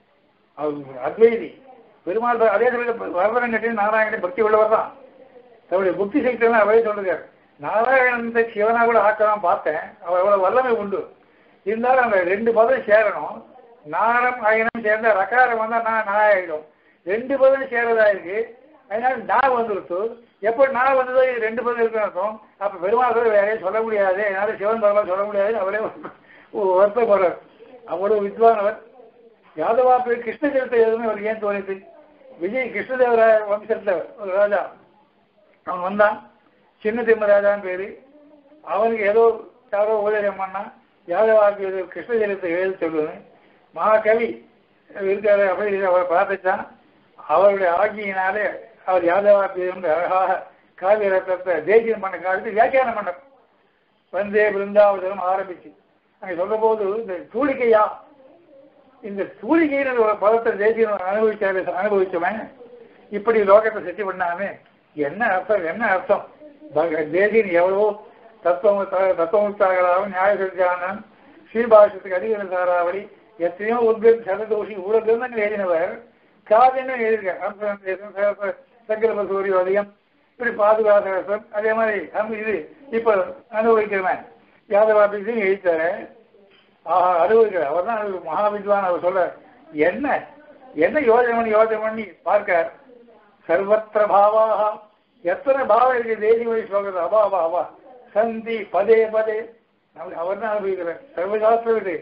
அவர் அத்வைதி பெருமாள் ப- அதே சமயத்தில் வரதரன் கட்டி நாராயணன் பக்தி உள்ளவர் தான் தன்னுடைய புத்தி சக்தியெல்லாம் அவரே சொல்றாரு நாராயணத்தை சிவனா கூட ஆக்கலாம் பார்த்தேன் அவர் எவ்வளவு வல்லமை உண்டு இருந்தாலும் அந்த ரெண்டு பதம் சேரணும் நாரம் அயனம் சேர்ந்தா ரகாரம் வந்தா நான் நான் ஆயிடும் ரெண்டு பதம் சேரதா இருக்கு அதனால நான் வந்துருத்து எப்போ நான் வந்ததோ இது ரெண்டு பதம் இருக்குன்னு அர்த்தம் அப்ப பெருமாள் கூட வேறையே சொல்ல முடியாது என்னால சிவன் பகவான் சொல்ல முடியாது அவரே வருத்தப்படுறார் அவ்வளவு வித்வானவர் யாதவா பேர் கிருஷ்ண சரித்திரம் எதுவுமே அவர் ஏன் தோணித்து விஜய் கிருஷ்ணதேவராய வம்சத்துல ஒரு ராஜா அவன் வந்தான் சின்ன திம்மராஜான்னு பேரு அவனுக்கு ஏதோ யாரோ உபதேசம் பண்ணான் யாதவாக்கு இது கிருஷ்ண சரித்திரத்தை எழுத சொல்லுவேன் மகாகவி இருக்காரு அப்படி அவரை பிரார்த்திச்சான் அவருடைய ஆகியினாலே அவர் யாதவாக்கு அழகாக காவிய ரத்தத்தை தேசியம் பண்ண காலத்து வியாக்கியானம் பண்ண வந்தே பிருந்தாவதனம் ஆரம்பிச்சு அங்கே சொல்ற போது இந்த தூளிக்கையா இந்த தூளிகைன்னு ஒரு பதத்தை தேசியம் அனுபவிச்சாரு அனுபவிச்சவன் இப்படி லோகத்தை செட்டி பண்ணாமே என்ன அர்த்தம் என்ன அர்த்தம் பக- தேசியன் எவ்வளவோ தத்துவம் தத்துவமுத்தாகலாம் நியாய சித்தாந்தம் ஸ்ரீபாஷத்துக்கு அதிகார சாராவளி எத்தனையோ உத்வேகம் சததோஷி இவ்வளவு கிரந்தங்கள் எழுதினவர் காவியங்கள் எழுதியிருக்கார் சங்கரப சூரியவதியம் இப்படி பாதுகாசம் அதே மாதிரி நம்ம இது இப்ப அனுபவிக்கிறவன் யாதவாபிசையும் எழுதித்தாரு ஆஹா அனுபவிக்கிறார் அவர் தான் மகாவித்வான் அவர் சொல்ல என்ன என்ன யோஜனை பண்ணி யோஜனை பண்ணி பார்க்கார் சர்வத்திர பாவாக எத்தனை பாவம் இருக்கு தேசிய ஸ்லோகத்தில் அபா அபா அபா சந்தி பதே பதே அவர் தான் அனுபவிக்கிறார் சர்வசாஸ்திரம் இது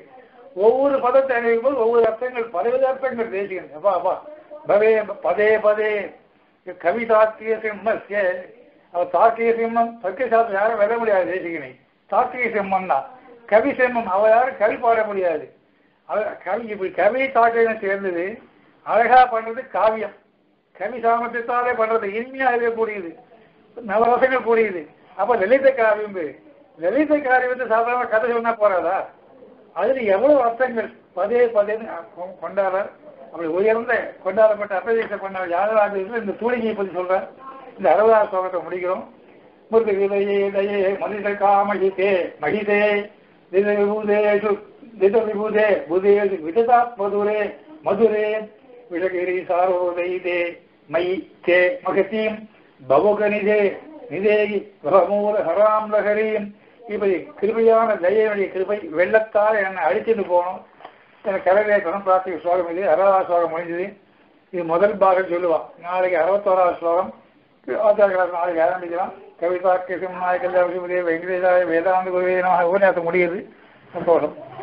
ஒவ்வொரு பதத்தை அணிவிக்கும் போது ஒவ்வொரு அர்த்தங்கள் பலவித அர்த்தங்கள் தேசிகன் அப்பா அப்பா பவே பதே பதே கவிதாக்கிய சிம்மஸ்ய அவர் தாக்கிய சிம்மம் சத்திய சாஸ்திரம் யாரும் வெல்ல முடியாது தேசிகனை தாக்கிய சிம்மம் தான் கவி சிம்மம் அவர் யாரும் கவி பாட முடியாது அவர் கவி இப்படி கவி தாக்கியம் சேர்ந்தது அழகா பண்றது காவியம் கவி சாமர்த்தியத்தாலே பண்றது இனிமையா இருக்கக்கூடியது நவரசங்கள் கூடியது அப்ப லலித காவியம் பேரு. லலித காவியத்தை சாதாரண கதை சொன்னா போறாதா அதுல எவ்வளவு அர்த்தங்கள் பதே பதேன்னு கொ- கொண்டாடுறார் அப்படி உயர்ந்த கொண்டாடப்பட்ட அபதேச கொண்டாட யாராவது இந்த தூளிகையை பத்தி சொல்றார் இந்த அறுபதாவது ஸ்லோகத்தை முடிக்கிறோம் முருக விதையே தயே மனித காமகிதே மகிதே தித விபூதேஷு தித விபூதே புதேஷு விததாத் மதுரே மதுரே விஷகிரி சாரோதைதே மை தே மகத்தீம் பவுகநிதே நிதேகி பிரமூல ஹராம் லகரியும் இப்படி கிருபையான தயனுடைய கிருபை வெள்ளத்தால் என்னை அழிச்சிட்டு போகணும் எனக்கு கரவேற்றணும் பிரார்த்திக ஸ்லோகம் இது அறுபதாவது ஸ்லோகம் முடிஞ்சது இது முதல் பாகம் சொல்லுவான் நாளைக்கு அறுபத்தோராவது ஸ்லோகம் ஆச்சாரியர்கள் நாளைக்கு ஆரம்பிக்கலாம் கவிதா கிருஷ்ண நாயக்கல்யா வெங்கடேசாய வேதாந்த குருவே நம உபன்யாசம் முடியுது சந்தோஷம்